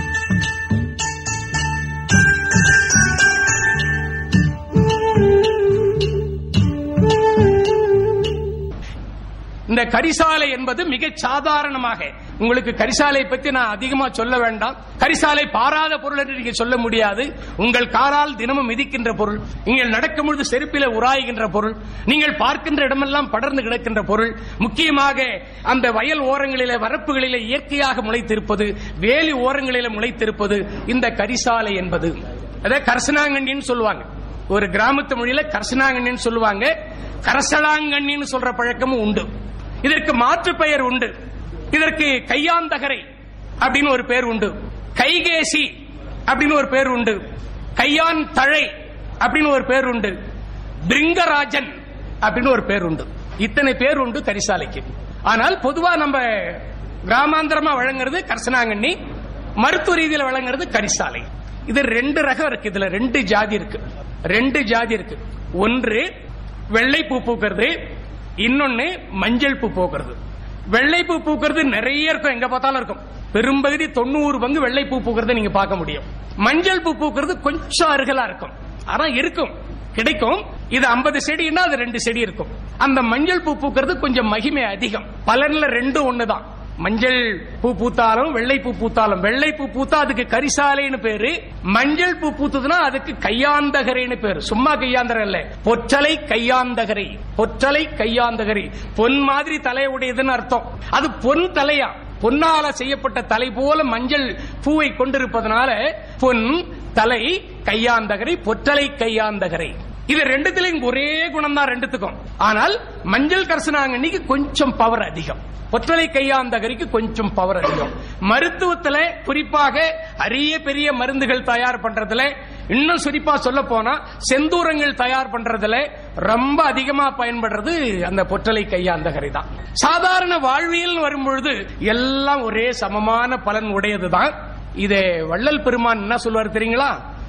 இந்த கரிசாலை என்பது மிக சாதாரணமாக உங்களுக்கு கரிசாலை பத்தி நான் அதிகமா சொல்ல வேண்டாம் கரிசாலை பாராத பொருள் என்று நீங்க சொல்ல முடியாது உங்கள் காரால் தினமும் மிதிக்கின்ற பொருள் நீங்கள் நடக்கும் பொழுது செருப்பில உராய்கின்ற பொருள் நீங்கள் பார்க்கின்ற இடமெல்லாம் படர்ந்து கிடக்கின்ற பொருள் முக்கியமாக அந்த வயல் ஓரங்களிலே வரப்புகளிலே இயற்கையாக முளைத்திருப்பது வேலி ஓரங்களிலே முளைத்திருப்பது இந்த கரிசாலை என்பது அதை கரசனாங்கண்ணின்னு சொல்லுவாங்க ஒரு கிராமத்து மொழியில கரசனாங்கண்ணின்னு சொல்லுவாங்க கரசலாங்கண்ணின்னு சொல்ற பழக்கமும் உண்டு இதற்கு மாற்று பெயர் உண்டு இதற்கு கையாந்தகரை அப்படின்னு ஒரு பேர் உண்டு கைகேசி அப்படின்னு ஒரு பேர் உண்டு கையான் தழை அப்படின்னு ஒரு பேர் உண்டு பிரிங்கராஜன் அப்படின்னு ஒரு பேர் உண்டு இத்தனை பேர் உண்டு கரிசாலைக்கு ஆனால் பொதுவா நம்ம கிராமாந்தரமா வழங்குறது கரசனாங்கண்ணி மருத்துவ ரீதியில் வழங்குறது கரிசாலை இது ரெண்டு ரகம் இருக்கு இதுல ரெண்டு ஜாதி இருக்கு ரெண்டு ஜாதி இருக்கு ஒன்று வெள்ளை பூ பூக்கிறது இன்னொன்னு மஞ்சள் பூ பூக்கிறது வெள்ளை பூ பூக்கிறது நிறைய இருக்கும் எங்க பார்த்தாலும் இருக்கும் பெரும்பகுதி தொண்ணூறு பங்கு வெள்ளை பூ பூக்கிறத நீங்க பார்க்க முடியும் மஞ்சள் பூ பூக்கிறது கொஞ்சம் அருகலா இருக்கும் ஆனா இருக்கும் கிடைக்கும் இது 50 செடின்னா அது ரெண்டு செடி இருக்கும் அந்த மஞ்சள் பூ பூக்கிறது கொஞ்சம் மகிமை அதிகம் பலன்ல ரெண்டும் ஒண்ணுதான் மஞ்சள் பூ பூத்தாலும் வெள்ளை பூ பூத்தாலும் வெள்ளை பூ பூத்தா அதுக்கு கரிசாலைன்னு பேரு மஞ்சள் பூ பூத்ததுன்னா அதுக்கு கையாந்தகரைன்னு பேரு சும்மா கையாந்தகர் இல்ல பொற்றலை கையாந்தகரை பொற்றலை கையாந்தகரை பொன் மாதிரி தலை உடையதுன்னு அர்த்தம் அது பொன் தலையா பொன்னால செய்யப்பட்ட தலை போல மஞ்சள் பூவை கொண்டிருப்பதனால பொன் தலை கையாந்தகரை பொற்றலை கையாந்தகரை இது ரெண்டுத்திலையும் ஒரே குணம் தான் ரெண்டுத்துக்கும் ஆனால் மஞ்சள் கரசனாங்கண்ணிக்கு கொஞ்சம் பவர் அதிகம் பொற்றலை கையாந்தகரிக்கு கொஞ்சம் பவர் அதிகம் மருத்துவத்துல குறிப்பாக அரிய பெரிய மருந்துகள் தயார் பண்றதுல இன்னும் குறிப்பா சொல்ல போனா செந்தூரங்கள் தயார் பண்றதுல ரொம்ப அதிகமா பயன்படுறது அந்த பொற்றலை கையாந்தகரை தான் சாதாரண வாழ்வியல் வரும்பொழுது எல்லாம் ஒரே சமமான பலன் உடையதுதான் இதை வள்ளல் பெருமான் என்ன சொல்வார் தெரியுங்களா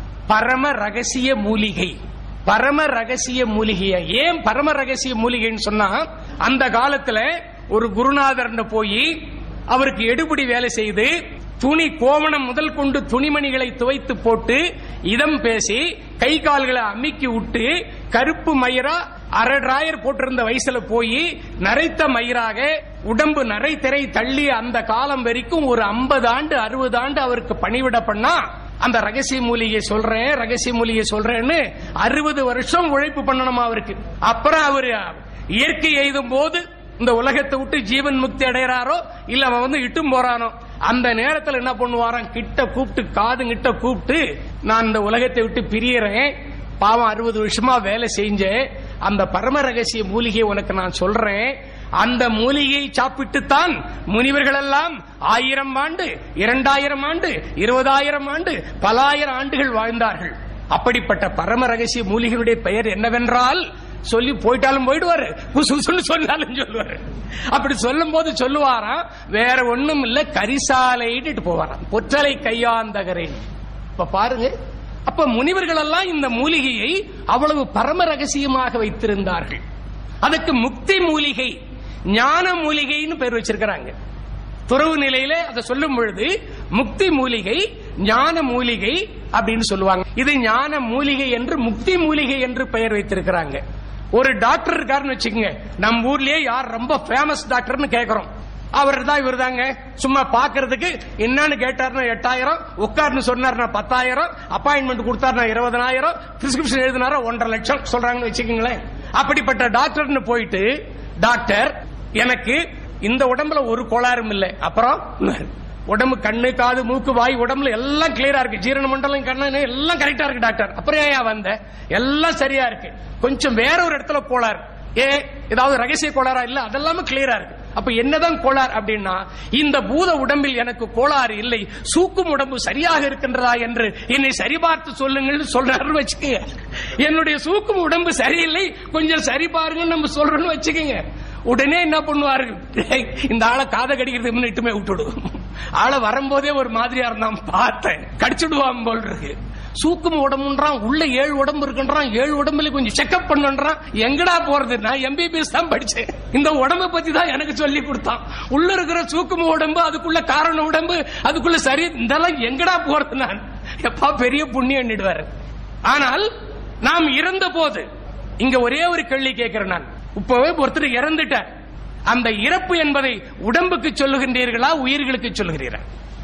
பரம ரகசிய மூலிகை பரம ரகசிய மூலிகைய ஏன் பரம ரகசிய மூலிகைன்னு சொன்னா அந்த காலத்துல ஒரு குருநாதர்னு போய் அவருக்கு எடுபடி வேலை செய்து துணி கோவணம் முதல் கொண்டு துணிமணிகளை துவைத்து போட்டு இதம் பேசி கை கால்களை அமுக்கி விட்டு கருப்பு மயிரா அரை டிராயர் போட்டிருந்த வயசுல போய் நரைத்த மயிராக உடம்பு நரை திரை தள்ளி அந்த காலம் வரைக்கும் ஒரு ஐம்பது ஆண்டு அறுபது ஆண்டு அவருக்கு பணிவிட பண்ணா அந்த ரகசிய மூலிகை சொல்றேன் ரகசிய மூலிகை சொல்றேன்னு அறுபது வருஷம் உழைப்பு பண்ணணுமா அவருக்கு அப்புறம் அவரு இயற்கை எய்தும் போது இந்த உலகத்தை விட்டு ஜீவன் முக்தி அடையறாரோ இல்ல அவன் வந்து இட்டும் போறானோ அந்த நேரத்துல என்ன பண்ணுவாராம் கிட்ட கூப்பிட்டு காது கிட்ட கூப்பிட்டு நான் இந்த உலகத்தை விட்டு பிரியறேன் பாவம் அறுபது வருஷமா வேலை செஞ்சேன் அந்த பரம ரகசிய மூலிகை உனக்கு நான் சொல்றேன் அந்த மூலிகையை சாப்பிட்டுத்தான் முனிவர்கள் எல்லாம் ஆயிரம் ஆண்டு இரண்டாயிரம் ஆண்டு இருபதாயிரம் ஆண்டு பலாயிரம் ஆண்டுகள் வாழ்ந்தார்கள் அப்படிப்பட்ட பரம ரகசிய மூலிகையுடைய பெயர் என்னவென்றால் சொல்லி போயிட்டாலும் போயிடுவாரு புசு சொன்னாலும் சொல்லுவாரு அப்படி சொல்லும் போது சொல்லுவாராம் வேற ஒண்ணும் இல்ல கரிசாலைட்டு போவாராம் பொற்றலை கையாந்தகரே இப்ப பாருங்க அப்ப முனிவர்கள் எல்லாம் இந்த மூலிகையை அவ்வளவு பரம ரகசியமாக வைத்திருந்தார்கள் அதுக்கு முக்தி மூலிகை ஞான மூலிகைன்னு பேர் வச்சிருக்கிறாங்க துறவு நிலையில அதை சொல்லும் பொழுது முக்தி மூலிகை ஞான மூலிகை அப்படின்னு சொல்லுவாங்க இது ஞான மூலிகை என்று முக்தி மூலிகை என்று பெயர் வைத்திருக்கிறாங்க ஒரு டாக்டர் இருக்காருன்னு வச்சுக்கோங்க நம்ம ஊர்லயே யார் ரொம்ப ஃபேமஸ் டாக்டர்னு கேக்குறோம் அவர் தான் இவர் தாங்க சும்மா பாக்குறதுக்கு என்னன்னு கேட்டாருன்னா எட்டாயிரம் உட்கார்னு சொன்னாருன்னா பத்தாயிரம் அப்பாயின்மெண்ட் கொடுத்தாருன்னா இருபதனாயிரம் பிரிஸ்கிரிப்ஷன் எழுதினாரா ஒன்றரை லட்சம் சொல்றாங்கன்னு வச்சுக்கோங்களேன் அப்படிப்பட்ட டாக்டர்னு போயிட்டு டாக்டர் எனக்கு இந்த உடம்புல ஒரு கோளாறும் இல்லை அப்புறம் உடம்பு கண்ணு காது மூக்கு வாய் உடம்புல எல்லாம் கிளியரா இருக்கு ஜீரண மண்டலம் கண்ணு எல்லாம் கரெக்டா இருக்கு டாக்டர் அப்புறம் ஏன் வந்த எல்லாம் சரியா இருக்கு கொஞ்சம் வேற ஒரு இடத்துல கோளாறு ஏ ஏதாவது ரகசிய கோளாறா இல்ல அதெல்லாமே கிளியரா இருக்கு அப்ப என்னதான் கோளாறு அப்படின்னா இந்த பூத உடம்பில் எனக்கு கோளாறு இல்லை சூக்கும் உடம்பு சரியாக இருக்கின்றதா என்று என்னை சரிபார்த்து சொல்லுங்கள்னு சொல்றாருன்னு வச்சுக்கோங்க என்னுடைய சூக்கும் உடம்பு சரியில்லை கொஞ்சம் சரி பாருங்கன்னு நம்ம சொல்றோம்னு வச்சுக்கோங்க உடனே என்ன பண்ணுவாரு இந்த ஆளை காதை கடிக்கிறது முன்னிட்டுமே விட்டுடும் ஆளை வரும்போதே ஒரு மாதிரியா இருந்தான் பார்த்தேன் கடிச்சுடுவான் போல் இருக்கு சூக்கும் உடம்புன்றான் உள்ள ஏழு உடம்பு இருக்குன்றான் ஏழு உடம்புல கொஞ்சம் செக்அப் பண்ணுன்றான் எங்கடா போறது நான் எம்பிபிஎஸ் தான் படிச்சேன் இந்த உடம்ப பத்தி தான் எனக்கு சொல்லி கொடுத்தான் உள்ள இருக்கிற சூக்கும உடம்பு அதுக்குள்ள காரண உடம்பு அதுக்குள்ள சரி இதெல்லாம் எங்கடா போறது நான் எப்பா பெரிய புண்ணியம் எண்ணிடுவாரு ஆனால் நாம் இறந்த போது இங்க ஒரே ஒரு கேள்வி கேட்கிறேன் நான் இப்பவே ஒருத்தர் இறந்துட்டார் அந்த இறப்பு என்பதை உடம்புக்கு சொல்லுகின்றீர்களா உயிர்களுக்கு சொல்லுகிறீரா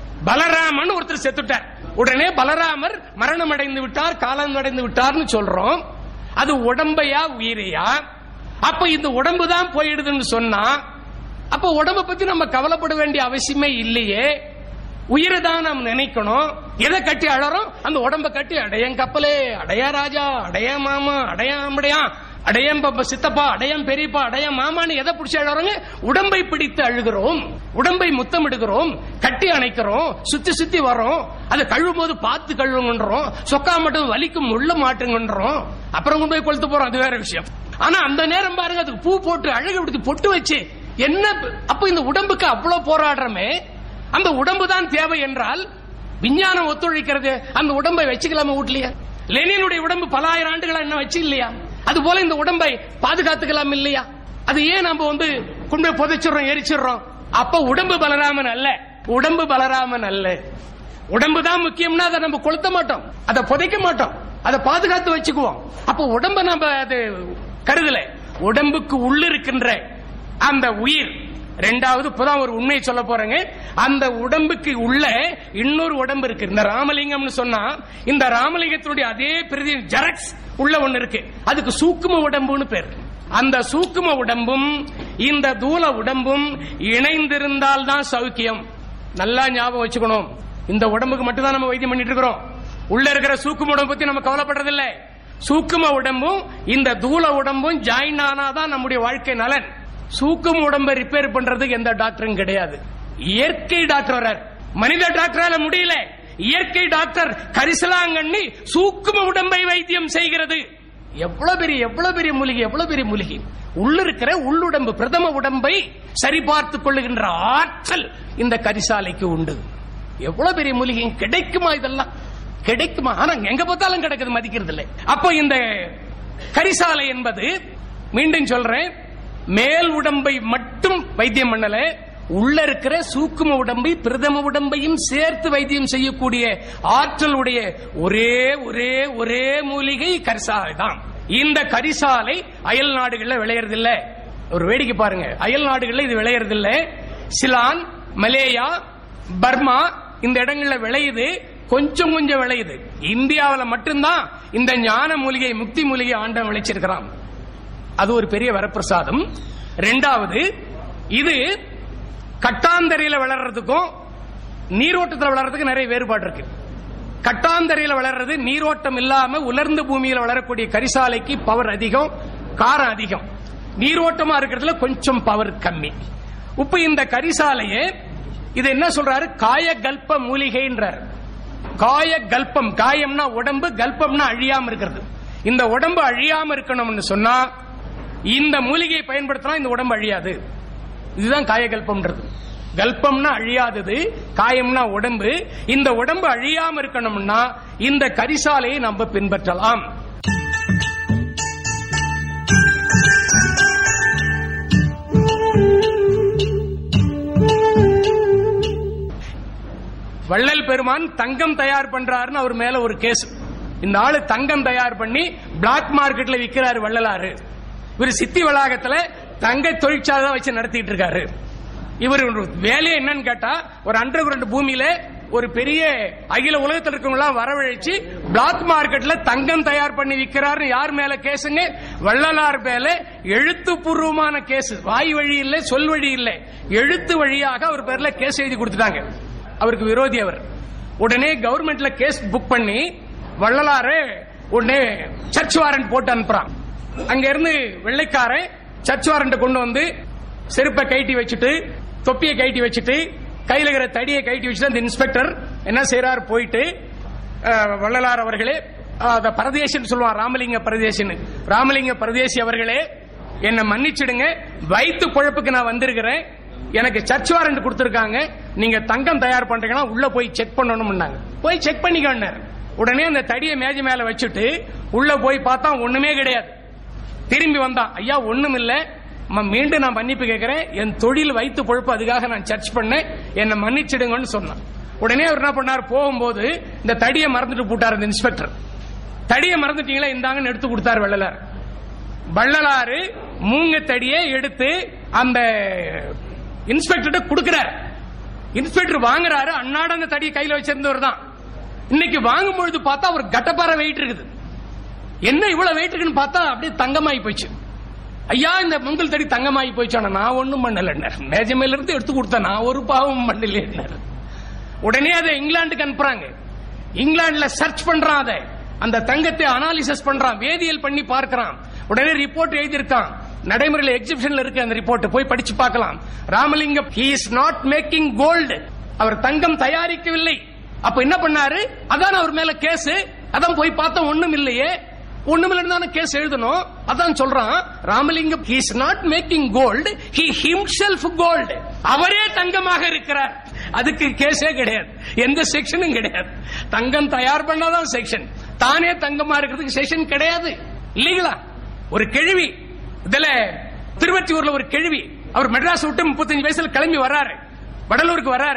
பலராமன் ஒருத்தர் செத்துட்டார் உடனே பலராமர் மரணம் அடைந்து விட்டார் காலம் அடைந்து விட்டார்னு சொல்றோம் அது உடம்பையா உயிரையா அப்ப இந்த உடம்பு தான் போயிடுதுன்னு சொன்னா அப்ப உடம்ப பத்தி நம்ம கவலைப்பட வேண்டிய அவசியமே இல்லையே உயிரை தான் நாம் நினைக்கணும் எதை கட்டி அழறோம் அந்த உடம்ப கட்டி அடையன் கப்பலே அடையா ராஜா அடையா மாமா அடையா அம்படையா அடையம் பப்ப சித்தப்பா அடையம் பெரியப்பா அடையம் மாமான்னு எதை பிடிச்சி அழறோங்க உடம்பை பிடித்து அழுகிறோம் உடம்பை முத்தமிடுகிறோம் கட்டி அணைக்கிறோம் சுத்தி சுத்தி வரோம் அதை கழுவும் போது பார்த்து கழுவுங்கன்றோம் சொக்கா மட்டும் வலிக்கும் உள்ள மாட்டுங்கன்றோம் அப்புறம் கொண்டு போய் கொளுத்து போறோம் அது வேற விஷயம் ஆனா அந்த நேரம் பாருங்க அதுக்கு பூ போட்டு அழகு விடுத்து பொட்டு வச்சு என்ன அப்ப இந்த உடம்புக்கு அவ்வளவு போராடுறமே அந்த உடம்பு தான் தேவை என்றால் விஞ்ஞானம் ஒத்துழைக்கிறது அந்த உடம்பை வச்சுக்கலாமா வீட்லயே லெனினுடைய உடம்பு பல ஆயிரம் ஆண்டுகளா என்ன வச்சு இல்லையா அது போல இந்த உடம்பை பாதுகாத்துக்கலாம் இல்லையா அது ஏன் நம்ம வந்து கொண்டு போய் புதைச்சிடுறோம் எரிச்சிடுறோம் அப்ப உடம்பு பலராமன் அல்ல உடம்பு பலராமன் அல்ல உடம்பு தான் முக்கியம்னா அதை நம்ம கொளுத்த மாட்டோம் அதை புதைக்க மாட்டோம் அதை பாதுகாத்து வச்சுக்குவோம் அப்ப உடம்ப நம்ம அது கருதல உடம்புக்கு உள்ள இருக்கின்ற அந்த உயிர் ரெண்டாவது இப்பதான் ஒரு உண்மையை சொல்ல போறேங்க அந்த உடம்புக்கு உள்ள இன்னொரு உடம்பு இருக்கு இந்த ராமலிங்கம்னு சொன்னா இந்த ராமலிங்கத்தினுடைய அதே பிரதி ஜெரக்ஸ் உள்ள ஒண்ணு இருக்கு அதுக்கு சூக்கும உடம்புன்னு பேர் அந்த சூக்கும உடம்பும் இந்த தூல உடம்பும் இணைந்திருந்தால் தான் சௌக்கியம் நல்லா ஞாபகம் வச்சுக்கணும் இந்த உடம்புக்கு மட்டும் தான் நம்ம வைத்தியம் பண்ணிட்டு இருக்கிறோம் உள்ள இருக்கிற சூக்கும உடம்பு பத்தி நம்ம கவலைப்படுறதில்லை சூக்கும உடம்பும் இந்த தூல உடம்பும் ஜாயின் ஆனாதான் நம்முடைய வாழ்க்கை நலன் சூக்கும உடம்பை ரிப்பேர் பண்றதுக்கு எந்த டாக்டரும் கிடையாது இயற்கை டாக்டர் வர்றார். மனித டாக்டரால முடியல இயற்கை டாக்டர் கரிசலாங்கண்ணி சூக்கும உடம்பை வைத்தியம் செய்கிறது எவ்வளவு பெரிய எவ்வளவு பெரிய மூலிகை எவ்வளவு பெரிய மூலிகை உள்ளிருக்கிற உள்ளுடம்பு பிரதம உடம்பை சரிபார்த்துக் கொள்ளுகின்ற ஆற்றல் இந்த கரிசாலைக்கு உண்டு எவ்வளவு பெரிய மூலிகை கிடைக்குமா இதெல்லாம் கிடைக்குமா ஆனா எங்க பார்த்தாலும் கிடைக்குது மதிக்கிறது இல்லை அப்போ இந்த கரிசாலை என்பது மீண்டும் சொல்றேன் மேல் உடம்பை மட்டும் வைத்தியம் பண்ணல உள்ள இருக்கிற சூக்கும உடம்பை பிரதம உடம்பையும் சேர்த்து வைத்தியம் செய்யக்கூடிய ஆற்றல் உடைய ஒரே ஒரே ஒரே மூலிகை கரிசாலை தான் இந்த கரிசாலை அயல் நாடுகள்ல விளையறதில்ல ஒரு வேடிக்கை பாருங்க அயல் நாடுகள்ல இது விளையறதில்ல சிலான் மலேயா பர்மா இந்த இடங்கள்ல விளையுது கொஞ்சம் கொஞ்சம் விளையுது இந்தியாவுல மட்டும்தான் இந்த ஞான மூலிகை முக்தி மூலிகை ஆண்டம் விளைச்சிருக்கிறான் அது ஒரு பெரிய வரப்பிரசாதம் ரெண்டாவது இது கட்டாந்தரையில வளர்றதுக்கும் நீரோட்டத்தில் வளர்றதுக்கு நிறைய வேறுபாடு இருக்கு கட்டாந்தரையில வளர்றது நீரோட்டம் இல்லாம உலர்ந்த பூமியில வளரக்கூடிய கரிசாலைக்கு பவர் அதிகம் காரம் அதிகம் நீரோட்டமா இருக்கிறதுல கொஞ்சம் பவர் கம்மி இப்ப இந்த கரிசாலையே இது என்ன சொல்றாரு காயகல்ப மூலிகைன்றார் காய கல்பம் காயம்னா உடம்பு கல்பம்னா அழியாம இருக்கிறது இந்த உடம்பு அழியாம இருக்கணும்னு சொன்னா இந்த மூலிகையை பயன்படுத்தினா இந்த உடம்பு அழியாது இதுதான் காயகல்பம்ன்றது கல்பம்னா அழியாதது காயம்னா உடம்பு இந்த உடம்பு அழியாம இருக்கணும்னா இந்த கரிசாலையை நம்ம பின்பற்றலாம் வள்ளல் பெருமான் தங்கம் தயார் பண்றாருன்னு அவர் மேல ஒரு கேஸ் இந்த ஆளு தங்கம் தயார் பண்ணி பிளாக் மார்க்கெட்ல விக்கிறாரு வள்ளலாறு இவர் சித்தி வளாகத்துல தங்க தொழிற்சாலை தான் வச்சு நடத்திட்டு இருக்காரு இவர் வேலையை என்னன்னு கேட்டா ஒரு அண்டர் கிரவுண்ட் பூமியில ஒரு பெரிய அகில உலகத்தில் இருக்கவங்க வரவழைச்சு பிளாக் மார்க்கெட்ல தங்கம் தயார் பண்ணி விற்கிறாரு யார் மேல கேஸுங்க வள்ளலார் மேல எழுத்துப்பூர்வமான கேஸ் வாய் வழி இல்ல சொல் வழி இல்ல எழுத்து வழியாக அவர் பேர்ல கேஸ் எழுதி கொடுத்துட்டாங்க அவருக்கு விரோதி அவர் உடனே கவர்மெண்ட்ல கேஸ் புக் பண்ணி வள்ளலாறு உடனே சர்ச் வாரண்ட் போட்டு அனுப்புறான் அங்க இருந்து வெள்ளைக்காரன் சர்ச் வாரண்ட் கொண்டு வந்து செருப்பை கைட்டி வச்சுட்டு தொப்பியை கைட்டி வச்சுட்டு கையில இருக்கிற தடியை கைட்டி வச்சுட்டு அந்த இன்ஸ்பெக்டர் என்ன செய்யறாரு போயிட்டு அஹ், வள்ளலார் அவர்களே அஹ், அத பரதேசன் சொல்லுவான் ராமலிங்க பரதேசன் ராமலிங்க பரதேசி அவர்களே என்னை மன்னிச்சிடுங்க வயிற்று பொழப்புக்கு நான் வந்திருக்கிறேன் எனக்கு சர்ச் வாரண்ட் கொடுத்திருக்காங்க நீங்க தங்கம் தயார் பண்றீங்கன்னா உள்ள போய் செக் பண்ணணும்னாங்க போய் செக் பண்ணிக்கோன்னாரு உடனே அந்த தடியை மேஜ மேல வச்சுட்டு உள்ள போய் பார்த்தா ஒண்ணுமே கிடையாது திரும்பி வந்தான் ஐயா ஒண்ணும் இல்ல ம- மீண்டும் நான் மன்னிப்பு கேட்கிறேன் என் தொழில் வைத்து பொழப்பு அதுக்காக நான் சர்ச் பண்ணேன் என்னை மன்னிச்சிடுங்கன்னு சொன்னான் உடனே அவர் என்ன பண்ணார் போகும்போது இந்த தடியை மறந்துட்டு போட்டார் அந்த இன்ஸ்பெக்டர் தடியை மறந்துட்டீங்களா இந்தாங்கன்னு எடுத்து கொடுத்தார் வள்ளலார் வள்ளலாறு மூங்க தடியை எடுத்து அந்த இன்ஸ்பெக்டர் கொடுக்கிறார் இன்ஸ்பெக்டர் வாங்குறாரு அன்னாட அந்த தடியை கையில வச்சிருந்தவர் தான் இன்னைக்கு வாங்கும் பொழுது பார்த்தா ஒரு கட்டப்பாற வெயிட் இருக்குது என்ன இவ்வளவு வெயிட் இருக்குன்னு பார்த்தா அப்படியே தங்கமாயி போச்சு ஐயா இந்த மங்கள் தடி தங்கமாயி போச்சு ஆனா நான் ஒண்ணும் பண்ணல மேஜமையில இருந்து எடுத்து கொடுத்தேன் நான் ஒரு பாவம் பண்ணல உடனே அதை இங்கிலாந்துக்கு அனுப்புறாங்க இங்கிலாந்துல சர்ச் பண்றான் அதை அந்த தங்கத்தை அனாலிசிஸ் பண்றான் வேதியியல் பண்ணி பார்க்கறான் உடனே ரிப்போர்ட் எழுதியிருக்கான் நடைமுறையில் எக்ஸிபிஷன்ல இருக்கு அந்த ரிப்போர்ட் போய் படிச்சு பார்க்கலாம் Ramalingam he is not making gold அவர் தங்கம் தயாரிக்கவில்லை அப்ப என்ன பண்ணாரு அதான் அவர் மேல கேஸ் அதான் போய் பார்த்தா ஒண்ணும் இல்லையே ஒண்ணுமில்லைன்னு கேஸ் எழுதணும் அதான் சொல்றான் Ramalingam he is not making gold he himself gold அவரே தங்கமாக இருக்கிறார் அதுக்கு கேஸே கிடையாது எந்த செக்ஷனும் கிடையாது தங்கம் தயார் பண்ணாதான் செக்ஷன் தானே தங்கமா இருக்கிறதுக்கு செக்ஷன் கிடையாது இல்லீங்களா ஒரு கேள்வி இதுல திருவற்றியூர்ல ஒரு கேள்வி அவர் மெட்ராஸ் விட்டு முப்பத்தஞ்சு வயசுல கிளம்பி வர்றாரு வடலூருக்கு வர்றாரு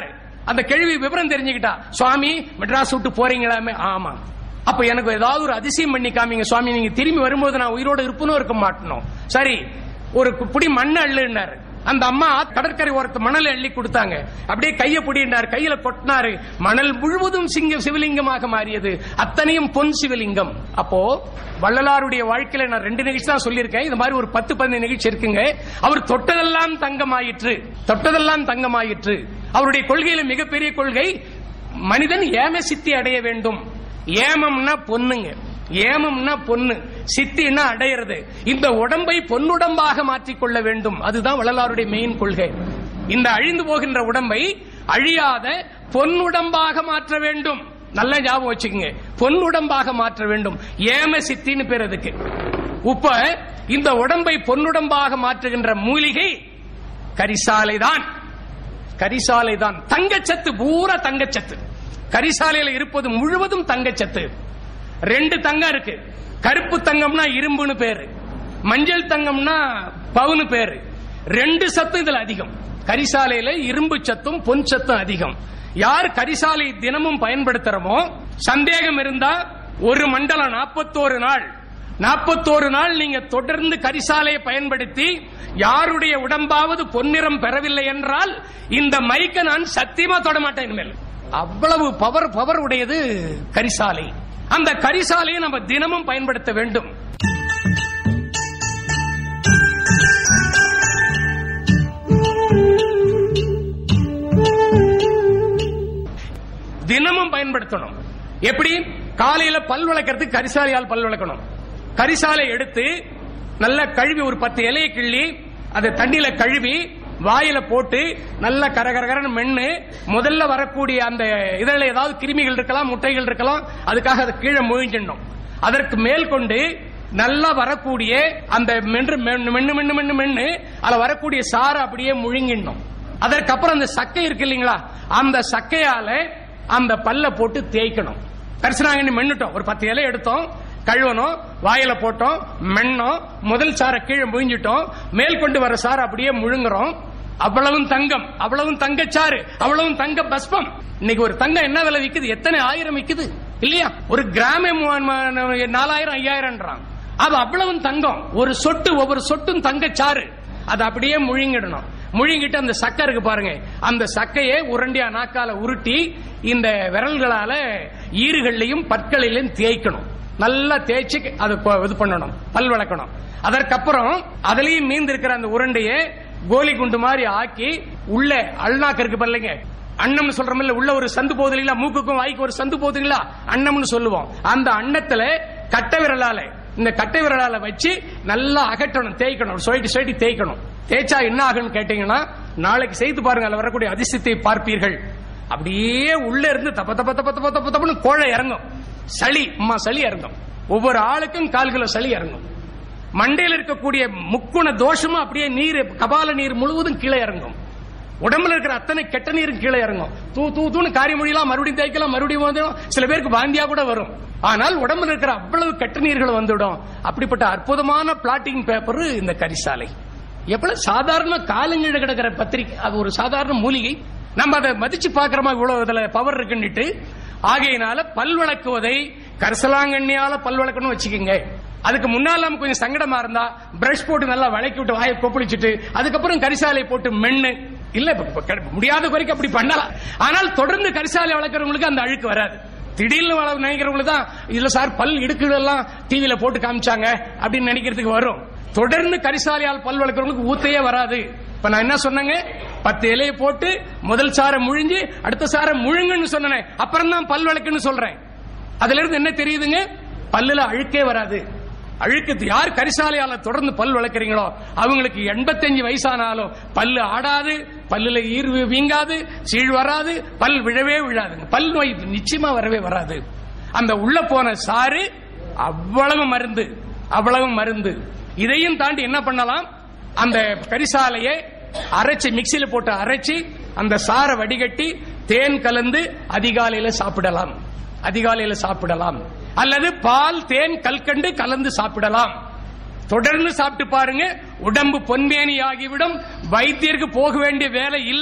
அந்த கேள்வி விவரம் தெரிஞ்சுக்கிட்டா சுவாமி மெட்ராஸ் விட்டு போறீங்களாமே ஆமா அப்ப எனக்கு ஏதாவது ஒரு அதிசயம் பண்ணி காமிங்க சுவாமி நீங்க திரும்பி வரும்போது நான் உயிரோட இருப்பனும் இருக்க மாட்டணும் சரி ஒரு புடி மண்ணை அள்ளுனாரு அந்த அம்மா கடற்கரை ஓரத்து மணலை அள்ளி கொடுத்தாங்க அப்படியே கைய புடினார் கையில கொட்டினாரு மணல் முழுவதும் சிங்க சிவலிங்கமாக மாறியது அத்தனையும் பொன் சிவலிங்கம் அப்போ வள்ளலாருடைய வாழ்க்கையில நான் ரெண்டு நிகழ்ச்சி தான் சொல்லியிருக்கேன் இந்த மாதிரி ஒரு பத்து பதினஞ்சு நிகழ்ச்சி இருக்குங்க அவர் தொட்டதெல்லாம் தங்கமாயிற்று தொட்டதெல்லாம் தங்கமாயிற்று அவருடைய கொள்கையில மிகப்பெரிய கொள்கை மனிதன் ஏம சித்தி அடைய வேண்டும் ஏமம்னா பொண்ணுங்க ஏமம்னா பொண்ணு சித்தின்னா அடையிறது இந்த உடம்பை பொன்னுடம்பாக மாற்றிக்கொள்ள வேண்டும் அதுதான் வள்ளலாருடைய மெயின் கொள்கை இந்த அழிந்து போகின்ற உடம்பை அழியாத பொன்னுடம்பாக மாற்ற வேண்டும் நல்ல ஞாபகம் வச்சுக்கோங்க பொன்னுடம்பாக மாற்ற வேண்டும் ஏம சித்தின்னு பேர் அதுக்கு இப்ப இந்த உடம்பை பொன்னுடம்பாக மாற்றுகின்ற மூலிகை கரிசாலை தான் கரிசாலை தான் தங்கச்சத்து பூரா தங்கச்சத்து கரிசாலையில இருப்பது முழுவதும் தங்கச்சத்து ரெண்டு தங்கம் இருக்கு கருப்பு தங்கம்னா இரும்புன்னு பேரு மஞ்சள் தங்கம்னா பவுனு பேரு ரெண்டு சத்தும் இதுல அதிகம் கரிசாலையில இரும்பு சத்தும் பொன் சத்தும் அதிகம் யார் கரிசாலை தினமும் பயன்படுத்துறோமோ சந்தேகம் இருந்தா ஒரு மண்டலம் நாற்பத்தோரு நாள் நாற்பத்தோரு நாள் நீங்க தொடர்ந்து கரிசாலையை பயன்படுத்தி யாருடைய உடம்பாவது பொன்னிறம் பெறவில்லை என்றால் இந்த மைக்க நான் சத்தியமா தொட மாட்டேன் இனிமேல் அவ்வளவு பவர் பவர் உடையது கரிசாலை அந்த கரிசாலையை நம்ம தினமும் பயன்படுத்த வேண்டும் தினமும் பயன்படுத்தணும் எப்படி காலையில பல் விளக்கிறதுக்கு கரிசாலையால் பல் விளக்கணும் கரிசாலை எடுத்து நல்லா கழுவி ஒரு பத்து இலையை கிள்ளி அதை தண்ணியில கழுவி வாயில போட்டு நல்ல கரகரகரன்னு மென்னு முதல்ல வரக்கூடிய அந்த இதழில் ஏதாவது கிருமிகள் இருக்கலாம் முட்டைகள் இருக்கலாம் அதுக்காக அதை கீழே முழிஞ்சிடணும் அதற்கு மேல் கொண்டு நல்லா வரக்கூடிய அந்த மென்று மென்னு மென்னு மென்னு மென்னு மென்னு அதுல வரக்கூடிய சாரை அப்படியே முழுங்கிடணும் அதற்கப்புறம் அந்த சக்கை இருக்கு இல்லைங்களா அந்த சக்கையால அந்த பல்ல போட்டு தேய்க்கணும் கரிசனாங்கண்ணி மென்னுட்டோம் ஒரு பத்து இலை எடுத்தோம் கழுவணும் வாயில போட்டோம் மென்னோம் முதல் சாரை கீழே முழிஞ்சிட்டோம் மேல் கொண்டு வர சாரை அப்படியே முழுங்குறோம் அவ்வளவும் தங்கம் அவ்வளவும் தங்கச்சாறு அவ்வளவும் தங்க பஸ்பம் இன்னைக்கு ஒரு தங்கம் என்ன விலை விக்குது எத்தனை ஆயிரம் விக்குது இல்லையா ஒரு கிராமே நாலாயிரம் ஐயாயிரம்ன்றான் அது அவ்வளவும் தங்கம் ஒரு சொட்டு ஒவ்வொரு சொட்டும் தங்கச்சாறு அது அப்படியே முழுங்கிடணும் முழுங்கிட்டு அந்த சக்கை இருக்கு பாருங்க அந்த சக்கையை உருண்டியா நாக்கால உருட்டி இந்த விரல்களால ஈறுகள்லையும் பற்களிலையும் தேய்க்கணும் நல்லா தேய்ச்சி அது கொ- இது பண்ணணும் பல் விளக்கணும் அதற்கப்புறம் அதுலயும் மீந்து இருக்கிற அந்த உருண்டையை கோலி குண்டு மாதிரி ஆக்கி உள்ள அல்நாக்கு இருக்கு பாருங்க அன்னம்னு சொல்றோம்ல உள்ள ஒரு சந்து போகுது இல்லைங்களா மூக்குக்கும் வாய்க்கு ஒரு சந்து போகுது இல்லைங்களா அன்னம்னு சொல்லுவோம் அந்த அன்னத்துல கட்டை விரலால இந்த கட்டை விரலால வச்சு நல்லா அகற்றணும் தேய்க்கணும் சொயிட்டி சொயிட்டி தேய்க்கணும் தேய்ச்சா என்ன ஆகும்னு கேட்டீங்கன்னா நாளைக்கு செய்து பாருங்க அதுல வரக்கூடிய அதிசயத்தை பார்ப்பீர்கள் அப்படியே உள்ள இருந்து தப்ப தப்ப தப்ப தப்ப தப்ப தப்புன்னு கோழை இறங்கும் சளி அம்மா சளி இறங்கும் ஒவ்வொரு ஆளுக்கும் கால் கிலோ சளி இறங்கும் மண்டையில் இருக்கக்கூடிய முக்குண தோஷமும் அப்படியே நீர் கபால நீர் முழுவதும் கீழே இறங்கும் உடம்புல இருக்கிற அத்தனை கெட்ட நீரும் கீழே இறங்கும் தூ தூ தூன்னு காரி மொழியெல்லாம் மறுபடியும் தேய்க்கலாம் மறுபடியும் வந்துடும் சில பேருக்கு வாந்தியா கூட வரும் ஆனால் உடம்புல இருக்கிற அவ்வளவு கெட்ட நீர்கள் வந்துடும் அப்படிப்பட்ட அற்புதமான பிளாட்டிங் பேப்பர் இந்த கரிசாலை எவ்வளவு சாதாரண காலங்கீழ கிடக்கிற பத்திரிக்கை அது ஒரு சாதாரண மூலிகை நம்ம அதை மதிச்சு பாக்குறோமா இவ்வளவு இதுல பவர் இருக்குன்னுட்டு ஆகையினால பல் விளக்குவதை கரிசலாங்கண்ணியால பல் விளக்கணும் வச்சுக்கோங்க அதுக்கு முன்னால நம்ம கொஞ்சம் சங்கடமா இருந்தா பிரஷ் போட்டு நல்லா வளைக்கி விட்டு வாயை கொப்பளிச்சுட்டு அதுக்கப்புறம் கரிசாலை போட்டு மென்னு இல்ல இப்ப- இப்ப கெட- முடியாத வரைக்கும் அப்படி பண்ணலாம் ஆனால் தொடர்ந்து கரிசாலை வளர்க்கறவங்களுக்கு அந்த அழுக்கு வராது திடீர்னு வள நினைக்கிறவங்களுக்கு தான் இல்ல சார் பல் இடுக்குகளெல்லாம் டிவியில போட்டு காமிச்சாங்க அப்படின்னு நினைக்கிறதுக்கு வரும் தொடர்ந்து கரிசாலையால் பல் வளர்க்கறவங்களுக்கு ஊத்தையே வராது இப்ப நான் என்ன சொன்னேங்க பத்து இலையை போட்டு முதல் சாரை முழிஞ்சு அடுத்த சாரை முழுங்குன்னு சொன்னேன் அப்புறம் தான் பல் விளக்குன்னு சொல்றேன் அதுல இருந்து என்ன தெரியுதுங்க பல்லுல அழுக்கே வராது அழுக்கு யார் கரிசாலையால தொடர்ந்து பல் வளர்க்குறீங்களோ அவங்களுக்கு எண்பத்தஞ்சு வயசானாலும் பல்லு ஆடாது பல்லுல ஈர் வீங்காது சீழ் வராது பல் விழவே விழாதுங்க பல் நோய் நிச்சயமா வரவே வராது அந்த உள்ள போன சாறு அவ்வளவு மருந்து அவ்வளவு மருந்து இதையும் தாண்டி என்ன பண்ணலாம் அந்த கரிசாலையை அரைச்சு மிக்சியில போட்டு அரைச்சு அந்த சாரை வடிகட்டி தேன் கலந்து அதிகாலையில சாப்பிடலாம் அதிகாலையில சாப்பிடலாம் அல்லது பால் தேன் கல்கண்டு கலந்து சாப்பிடலாம் தொடர்ந்து சாப்பிட்டு பாருங்க உடம்பு பொன்மேனி ஆகிவிடும் வைத்தியருக்கு போக வேண்டிய வேலை இல்லை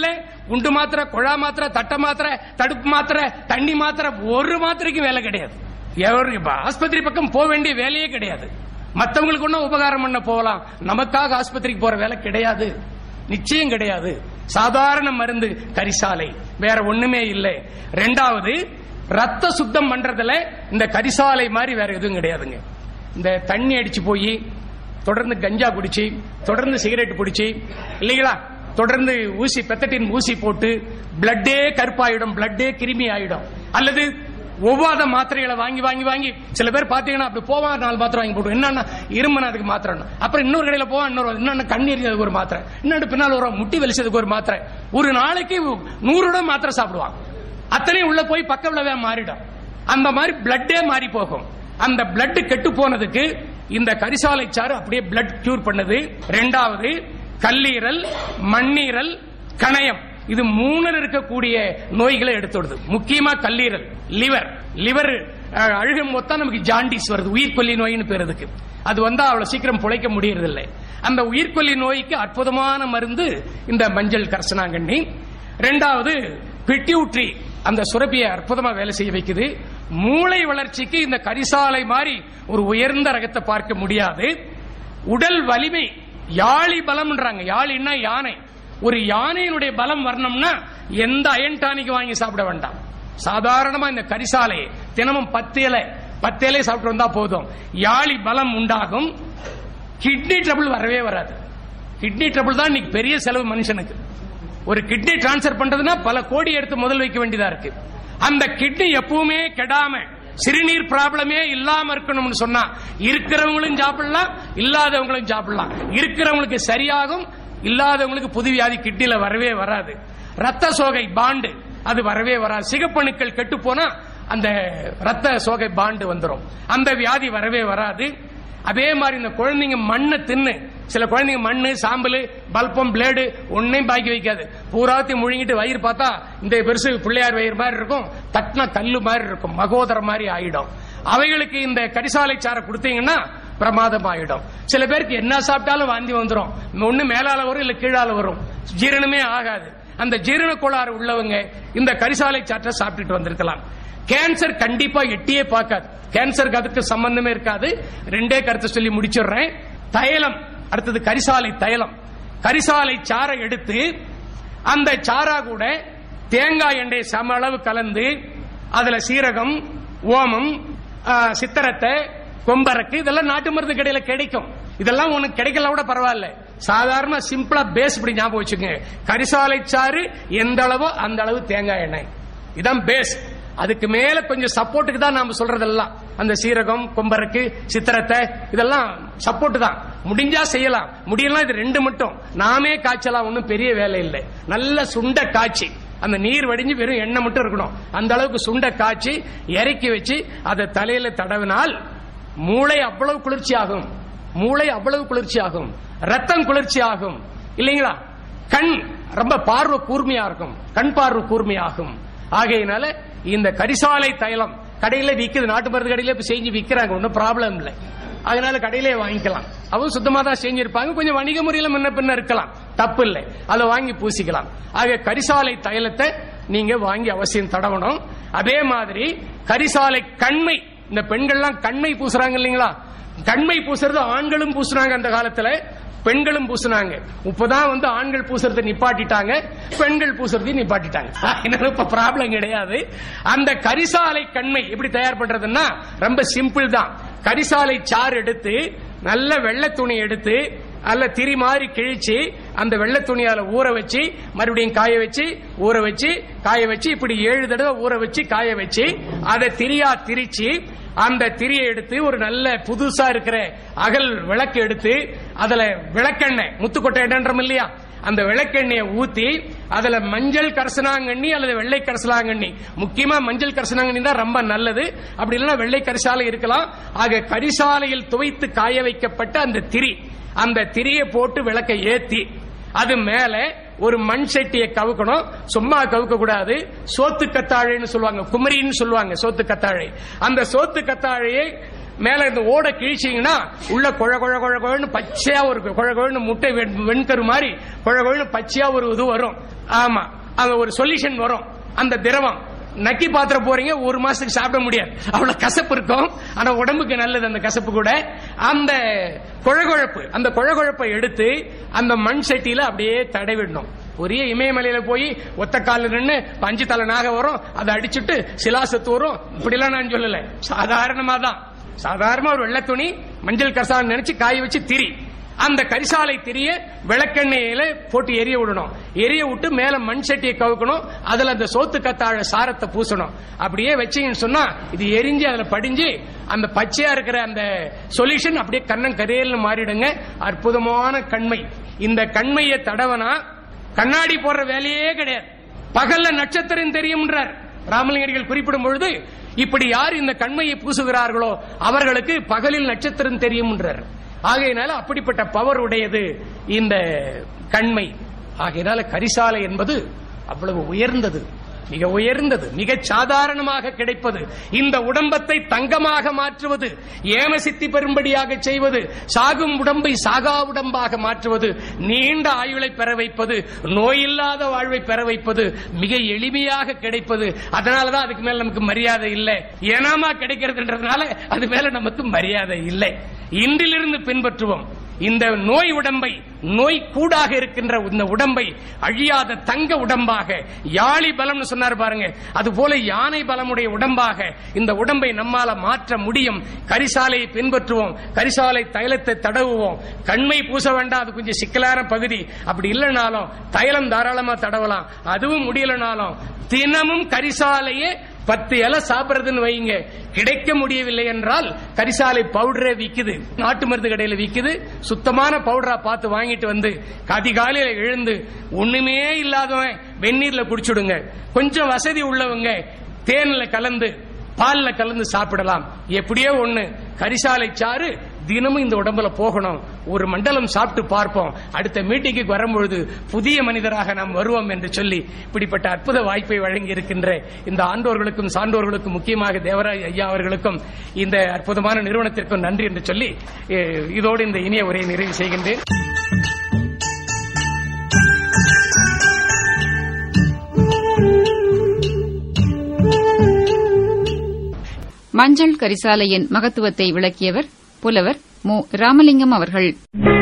குண்டு மாத்திரை குழா மாத்திரை தட்டை மாத்திரை தடுப்பு மாத்திரை தண்ணி மாத்திரை ஒரு மாத்திரைக்கு வேலை கிடையாது எவரு இப்ப ஆஸ்பத்திரி பக்கம் போக வேண்டிய வேலையே கிடையாது மத்தவங்களுக்கு ஒன்னும் உபகாரம் பண்ண போகலாம் நமக்காக ஆஸ்பத்திரிக்கு போற வேலை கிடையாது நிச்சயம் கிடையாது சாதாரண மருந்து கரிசாலை வேற ஒண்ணுமே இல்லை ரெண்டாவது ரத்த சுத்தம் பண்றதுல இந்த கரிசாலை மாதிரி வேற எதுவும் கிடையாதுங்க இந்த தண்ணி அடிச்சு போய் தொடர்ந்து கஞ்சா குடிச்சு தொடர்ந்து சிகரெட் பிடிச்சி இல்லைங்களா தொடர்ந்து ஊசி பெத்தட்டின் ஊசி போட்டு பிளட்டே கருப்பாயிடும் பிளட்டே கிருமி ஆயிடும் அல்லது ஒவ்வாத மாத்திரைகளை வாங்கி வாங்கி வாங்கி சில பேர் பாத்தீங்கன்னா அப்படி போவாங்க நாலு மாத்திரை வாங்கி போட்டு என்னன்னா இருமன அதுக்கு மாத்திரை அப்புறம் இன்னொரு கடையில போவா இன்னொரு இன்னொன்னு கண்ணீர் அதுக்கு ஒரு மாத்திரை இன்னொன்று பின்னால் வரும் முட்டி வலிச்சதுக்கு ஒரு மாத்திரை ஒரு நாளைக்கு நூறு ரூபாய் மாத்திரை சாப்பிடுவான் அத்தனையும் உள்ள போய் பக்க விளைவா மாறிடும் அந்த மாதிரி பிளட்டே மாறி போகும் அந்த பிளட் கெட்டு போனதுக்கு இந்த கரிசாலை சாறு அப்படியே பிளட் கியூர் பண்ணுது ரெண்டாவது கல்லீரல் மண்ணீரல் கணையம் இது மூணு இருக்கக்கூடிய நோய்களை எடுத்துடுது முக்கியமா கல்லீரல் லிவர் லிவர் அழுகும் மொத்தம் நமக்கு ஜாண்டிஸ் வருது உயிர்கொல்லி நோயின்னு பேர் அதுக்கு அது வந்தா அவ்வளவு சீக்கிரம் பிழைக்க முடியறதில்லை அந்த உயிர்கொல்லி நோய்க்கு அற்புதமான மருந்து இந்த மஞ்சள் கரசனாங்கண்ணி ரெண்டாவது பிட்யூட்ரி அந்த சுரப்பியை அற்புதமா வேலை செய்ய வைக்குது மூளை வளர்ச்சிக்கு இந்த கரிசாலை மாதிரி ஒரு உயர்ந்த ரகத்தை பார்க்க முடியாது உடல் வலிமை யாழி பலம்ன்றாங்க யாழின்னா யானை ஒரு யானையினுடைய பலம் வரணும்னா எந்த அயன் டானிக் வாங்கி சாப்பிட வேண்டாம் சாதாரணமா இந்த கரிசாலையை தினமும் பத்து இலை பத்து இலை சாப்பிட்டு வந்தா போதும் யாழி பலம் உண்டாகும் கிட்னி ட்ரபிள் வரவே வராது கிட்னி ட்ரபிள் தான் இன்னைக்கு பெரிய செலவு மனுஷனுக்கு ஒரு கிட்னி டிரான்ஸ்பர் பண்றதுன்னா பல கோடி எடுத்து முதல் வைக்க வேண்டியதா இருக்கு அந்த கிட்னி எப்பவுமே கெடாம சிறுநீர் ப்ராப்ளமே இல்லாம இருக்கணும்னு சொன்னா இருக்கிறவங்களும் சாப்பிடலாம் இல்லாதவங்களும் சாப்பிடலாம் இருக்கிறவங்களுக்கு சரியாகும் இல்லாதவங்களுக்கு புது வியாதி கிட்னில வரவே வராது ரத்த சோகை பாண்டு அது வரவே வராது சிகப்பணுக்கள் கெட்டு போனா அந்த ரத்த சோகை பாண்டு வந்துடும் அந்த வியாதி வரவே வராது அதே மாதிரி இந்த குழந்தைங்க மண்ணை தின்னு சில குழந்தைங்க மண்ணு சாம்பல் பல்பம் பிளேடு ஒன்னையும் பாக்கி வைக்காது பூராத்தையும் முழுங்கிட்டு வயிறு பார்த்தா இந்த பெருசு பிள்ளையார் வயிறு மாதிரி இருக்கும் தட்டின கல்லு மாதிரி இருக்கும் மகோதரம் மாதிரி ஆயிடும் அவைகளுக்கு இந்த கரிசாலை சாரை கொடுத்தீங்கன்னா பிரமாதம் ஆயிடும் சில பேருக்கு என்ன சாப்பிட்டாலும் வாந்தி வந்துடும் ஒண்ணு மேலால வரும் இல்ல கீழால வரும் ஜீரணமே ஆகாது அந்த ஜீரண கோளாறு உள்ளவங்க இந்த கரிசாலை சாற்றை சாப்பிட்டுட்டு வந்திருக்கலாம் கேன்சர் கண்டிப்பா எட்டியே பார்க்காது கேன்சருக்கு அதுக்கு சம்பந்தமே இருக்காது ரெண்டே கருத்தை சொல்லி முடிச்சிடுறேன் தைலம் அடுத்தது கரிசாலை தைலம் கரிசாலை சாறை எடுத்து அந்த சாரா கூட தேங்காய் எண்ணெய் சம அளவு கலந்து அதுல சீரகம் ஓமம் ஆ, சித்தரத்தை கொம்பரக்கு இதெல்லாம் நாட்டு மருந்து கடையில கிடைக்கும் இதெல்லாம் உனக்கு கிடைக்கல கூட பரவாயில்ல சாதாரண சிம்பிளா பேஸ் இப்படி ஞாபகம் வச்சுக்கோங்க கரிசாலை சாறு எந்த அளவோ அந்த அளவு தேங்காய் எண்ணெய் இதான் பேஸ் அதுக்கு மேல கொஞ்சம் சப்போர்ட்டுக்கு தான் நாம சொல்றதெல்லாம் அந்த சீரகம் கொம்பரக்கு சித்திரத்தை இதெல்லாம் சப்போர்ட் தான் முடிஞ்சா செய்யலாம் முடியலாம் இது ரெண்டு மட்டும் நாமே காய்ச்சலாம் ஒன்றும் பெரிய வேலை இல்லை நல்ல சுண்ட காய்ச்சி அந்த நீர் வடிஞ்சு வெறும் எண்ணெய் மட்டும் இருக்கணும் அந்த அளவுக்கு சுண்ட காய்ச்சி இறக்கி வச்சு அதை தலையில தடவினால் மூளை அவ்வளவு குளிர்ச்சி ஆகும் மூளை அவ்வளவு குளிர்ச்சி ஆகும் ரத்தம் குளிர்ச்சி ஆகும் இல்லைங்களா கண் ரொம்ப பார்வை கூர்மையா இருக்கும் கண் பார்வை கூர்மையாகும் ஆகையினால இந்த கரிசாலை தைலம் கடையில விக்குது நாட்டு மருந்து கடையில இப்ப செஞ்சு விக்கிறாங்க ஒன்றும் ப்ராப்ளம் இல்லை அதனால கடையிலே வாங்கிக்கலாம் அவங்க சுத்தமா தான் செஞ்சிருப்பாங்க கொஞ்சம் வணிக முறையில முன்ன பின்ன இருக்கலாம் தப்பு இல்லை அதை வாங்கி பூசிக்கலாம் ஆக கரிசாலை தைலத்தை நீங்க வாங்கி அவசியம் தடவணும் அதே மாதிரி கரிசாலை கண்மை இந்த பெண்கள்லாம் கண்மை பூசுறாங்க இல்லைங்களா கண்மை பூசுறது ஆண்களும் பூசுறாங்க அந்த காலத்துல பெண்களும் பூசுனாங்க இப்பதான் வந்து ஆண்கள் பூசுறதை நிப்பாட்டிட்டாங்க பெண்கள் பூசுறதையும் நிப்பாட்டிட்டாங்க அதனால இப்ப ப்ராப்ளம் கிடையாது அந்த கரிசாலை கண்மை எப்படி தயார் பண்றதுன்னா ரொம்ப சிம்பிள் தான் கரிசாலை சாறு எடுத்து நல்ல வெள்ளை துணி எடுத்து அல்ல திரி மாதிரி கிழிச்சு அந்த வெள்ளை துணியால ஊற வச்சு மறுபடியும் காய வச்சு ஊற வச்சு காய வச்சு இப்படி ஏழு தடவை ஊற வச்சு காய வச்சு அதை திரியா திரிச்சு அந்த திரியை எடுத்து ஒரு நல்ல புதுசா இருக்கிற அகல் விளக்கு எடுத்து அதுல விளக்கெண்ணெய் முத்துக்கொட்டை எண்ணெய்ன்றோம் இல்லையா அந்த விளக்கெண்ணெயை ஊத்தி அதுல மஞ்சள் கரசனாங்கண்ணி அல்லது வெள்ளை கரசனாங்கண்ணி முக்கியமா மஞ்சள் கரசனாங்கண்ணி தான் ரொம்ப நல்லது அப்படி இல்லைன்னா வெள்ளை கரிசாலை இருக்கலாம் ஆக கரிசாலையில் துவைத்து காய வைக்கப்பட்ட அந்த திரி அந்த திரியை போட்டு விளக்கை ஏத்தி அது மேல ஒரு மண் சட்டியை கவுக்கணும் சும்மா கவுக்க கூடாது சோத்து கத்தாழைன்னு சொல்லுவாங்க குமரின்னு சொல்லுவாங்க சோத்து கத்தாழை அந்த சோத்து கத்தாழையை மேல இந்த ஓட கிழிச்சீங்கன்னா உள்ள குழ குழ குழ குழன்னு பச்சையா ஒரு குழ குழன்னு முட்டை வெண்- வெண்கரு மாதிரி குழ குழன்னு பச்சையா ஒரு இது வரும் ஆமா அந்த ஒரு சொல்யூஷன் வரும் அந்த திரவம் நக்கி பாத்திர போறீங்க ஒரு மாசத்துக்கு சாப்பிட முடியாது அவ்வளவு கசப்பு இருக்கும் ஆனா உடம்புக்கு நல்லது அந்த கசப்பு கூட அந்த குழகுழப்பு அந்த குழகுழப்பை எடுத்து அந்த மண் சட்டியில அப்படியே தடவிடணும் பெரிய இமயமலையில போய் ஒத்த கால நின்று பஞ்சு தலை நாக வரும் அதை அடிச்சுட்டு சிலாசத்து வரும் இப்படிலாம் நான் சொல்லல சாதாரணமா தான் சாதாரண ஒரு வெள்ளை துணி மஞ்சள் கசாலம் நினைச்சு காய வச்சு திரி அந்த கரிசாலை திரிய விளக்கெண்ணெயில போட்டு எரிய விடணும் எரிய விட்டு மேல மண் சட்டியை கவுக்கணும் அதுல அந்த சோத்து கத்தாழ சாரத்தை பூசணும் அப்படியே வச்சீங்கன்னு சொன்னா இது எரிஞ்சு அதுல படிஞ்சு அந்த பச்சையா இருக்கிற அந்த சொல்யூஷன் அப்படியே கண்ணன் கரையல்னு மாறிடுங்க அற்புதமான கண்மை இந்த கண்மையை தடவனா கண்ணாடி போடுற வேலையே கிடையாது பகல்ல நட்சத்திரம் தெரியும்ன்றார் ராமலிங்கர்கள் குறிப்பிடும் பொழுது இப்படி யார் இந்த கண்மையை பூசுகிறார்களோ அவர்களுக்கு பகலில் நட்சத்திரம் தெரியும்ன்றார் ஆகையினால அப்படிப்பட்ட பவர் உடையது இந்த கண்மை ஆகையினால கரிசாலை என்பது அவ்வளவு உயர்ந்தது மிக உயர்ந்தது மிக சாதாரணமாக கிடைப்பது இந்த உடம்பத்தை தங்கமாக மாற்றுவது ஏம சித்தி பெறும்படியாக செய்வது சாகும் உடம்பை சாகா உடம்பாக மாற்றுவது நீண்ட ஆயுளை பெற வைப்பது நோயில்லாத வாழ்வை பெற வைப்பது மிக எளிமையாக கிடைப்பது அதனாலதான் அதுக்கு மேல நமக்கு மரியாதை இல்லை ஏனாமா கிடைக்கிறதுன்றதுனால அது மேல நமக்கு மரியாதை இல்லை இன்றிலிருந்து பின்பற்றுவோம் இந்த நோய் உடம்பை நோய் கூடாக இருக்கின்ற இந்த உடம்பை அழியாத தங்க உடம்பாக யாழி பலம்னு சொன்னார் பாருங்க அது போல யானை பலமுடைய உடம்பாக இந்த உடம்பை நம்மால மாற்ற முடியும் கரிசாலையை பின்பற்றுவோம் கரிசாலை தைலத்தை தடவுவோம் கண்மை பூச வேண்டாம் அது கொஞ்சம் சிக்கலான பகுதி அப்படி இல்லைனாலும் தைலம் தாராளமா தடவலாம் அதுவும் முடியலனாலும் தினமும் கரிசாலையே பத்து இலை சாப்பிடுறதுன்னு வைங்க கிடைக்க முடியவில்லை என்றால் கரிசாலை பவுடரே விக்குது நாட்டு மருந்து கடையில விக்குது சுத்தமான பவுடரா பார்த்து வாங்கிட்டு வந்து அதிகாலையில எழுந்து ஒண்ணுமே இல்லாதவன் வெந்நீர்ல குடிச்சுடுங்க கொஞ்சம் வசதி உள்ளவங்க தேன்ல கலந்து பால்ல கலந்து சாப்பிடலாம் எப்படியோ ஒண்ணு கரிசாலை சாறு தினமும் இந்த உடம்புல போகணும் ஒரு மண்டலம் சாப்பிட்டு பார்ப்போம் அடுத்த மீட்டிங்க்கு வரும்பொழுது புதிய மனிதராக நாம் வருவோம் என்று சொல்லி இப்படிப்பட்ட அற்புத வாய்ப்பை வழங்கி இருக்கின்ற இந்த ஆண்டோர்களுக்கும் சான்றோர்களுக்கும் முக்கியமாக தேவராஜ் ஐயா அவர்களுக்கும் இந்த அற்புதமான நிறுவனத்திற்கும் நன்றி என்று சொல்லி eh, இதோடு இந்த இனிய உரையை நிறைவு செய்கின்றேன் மஞ்சள் கரிசாலையின் மகத்துவத்தை விளக்கியவர் புலவர் மு ராமலிங்கம் அவர்கள்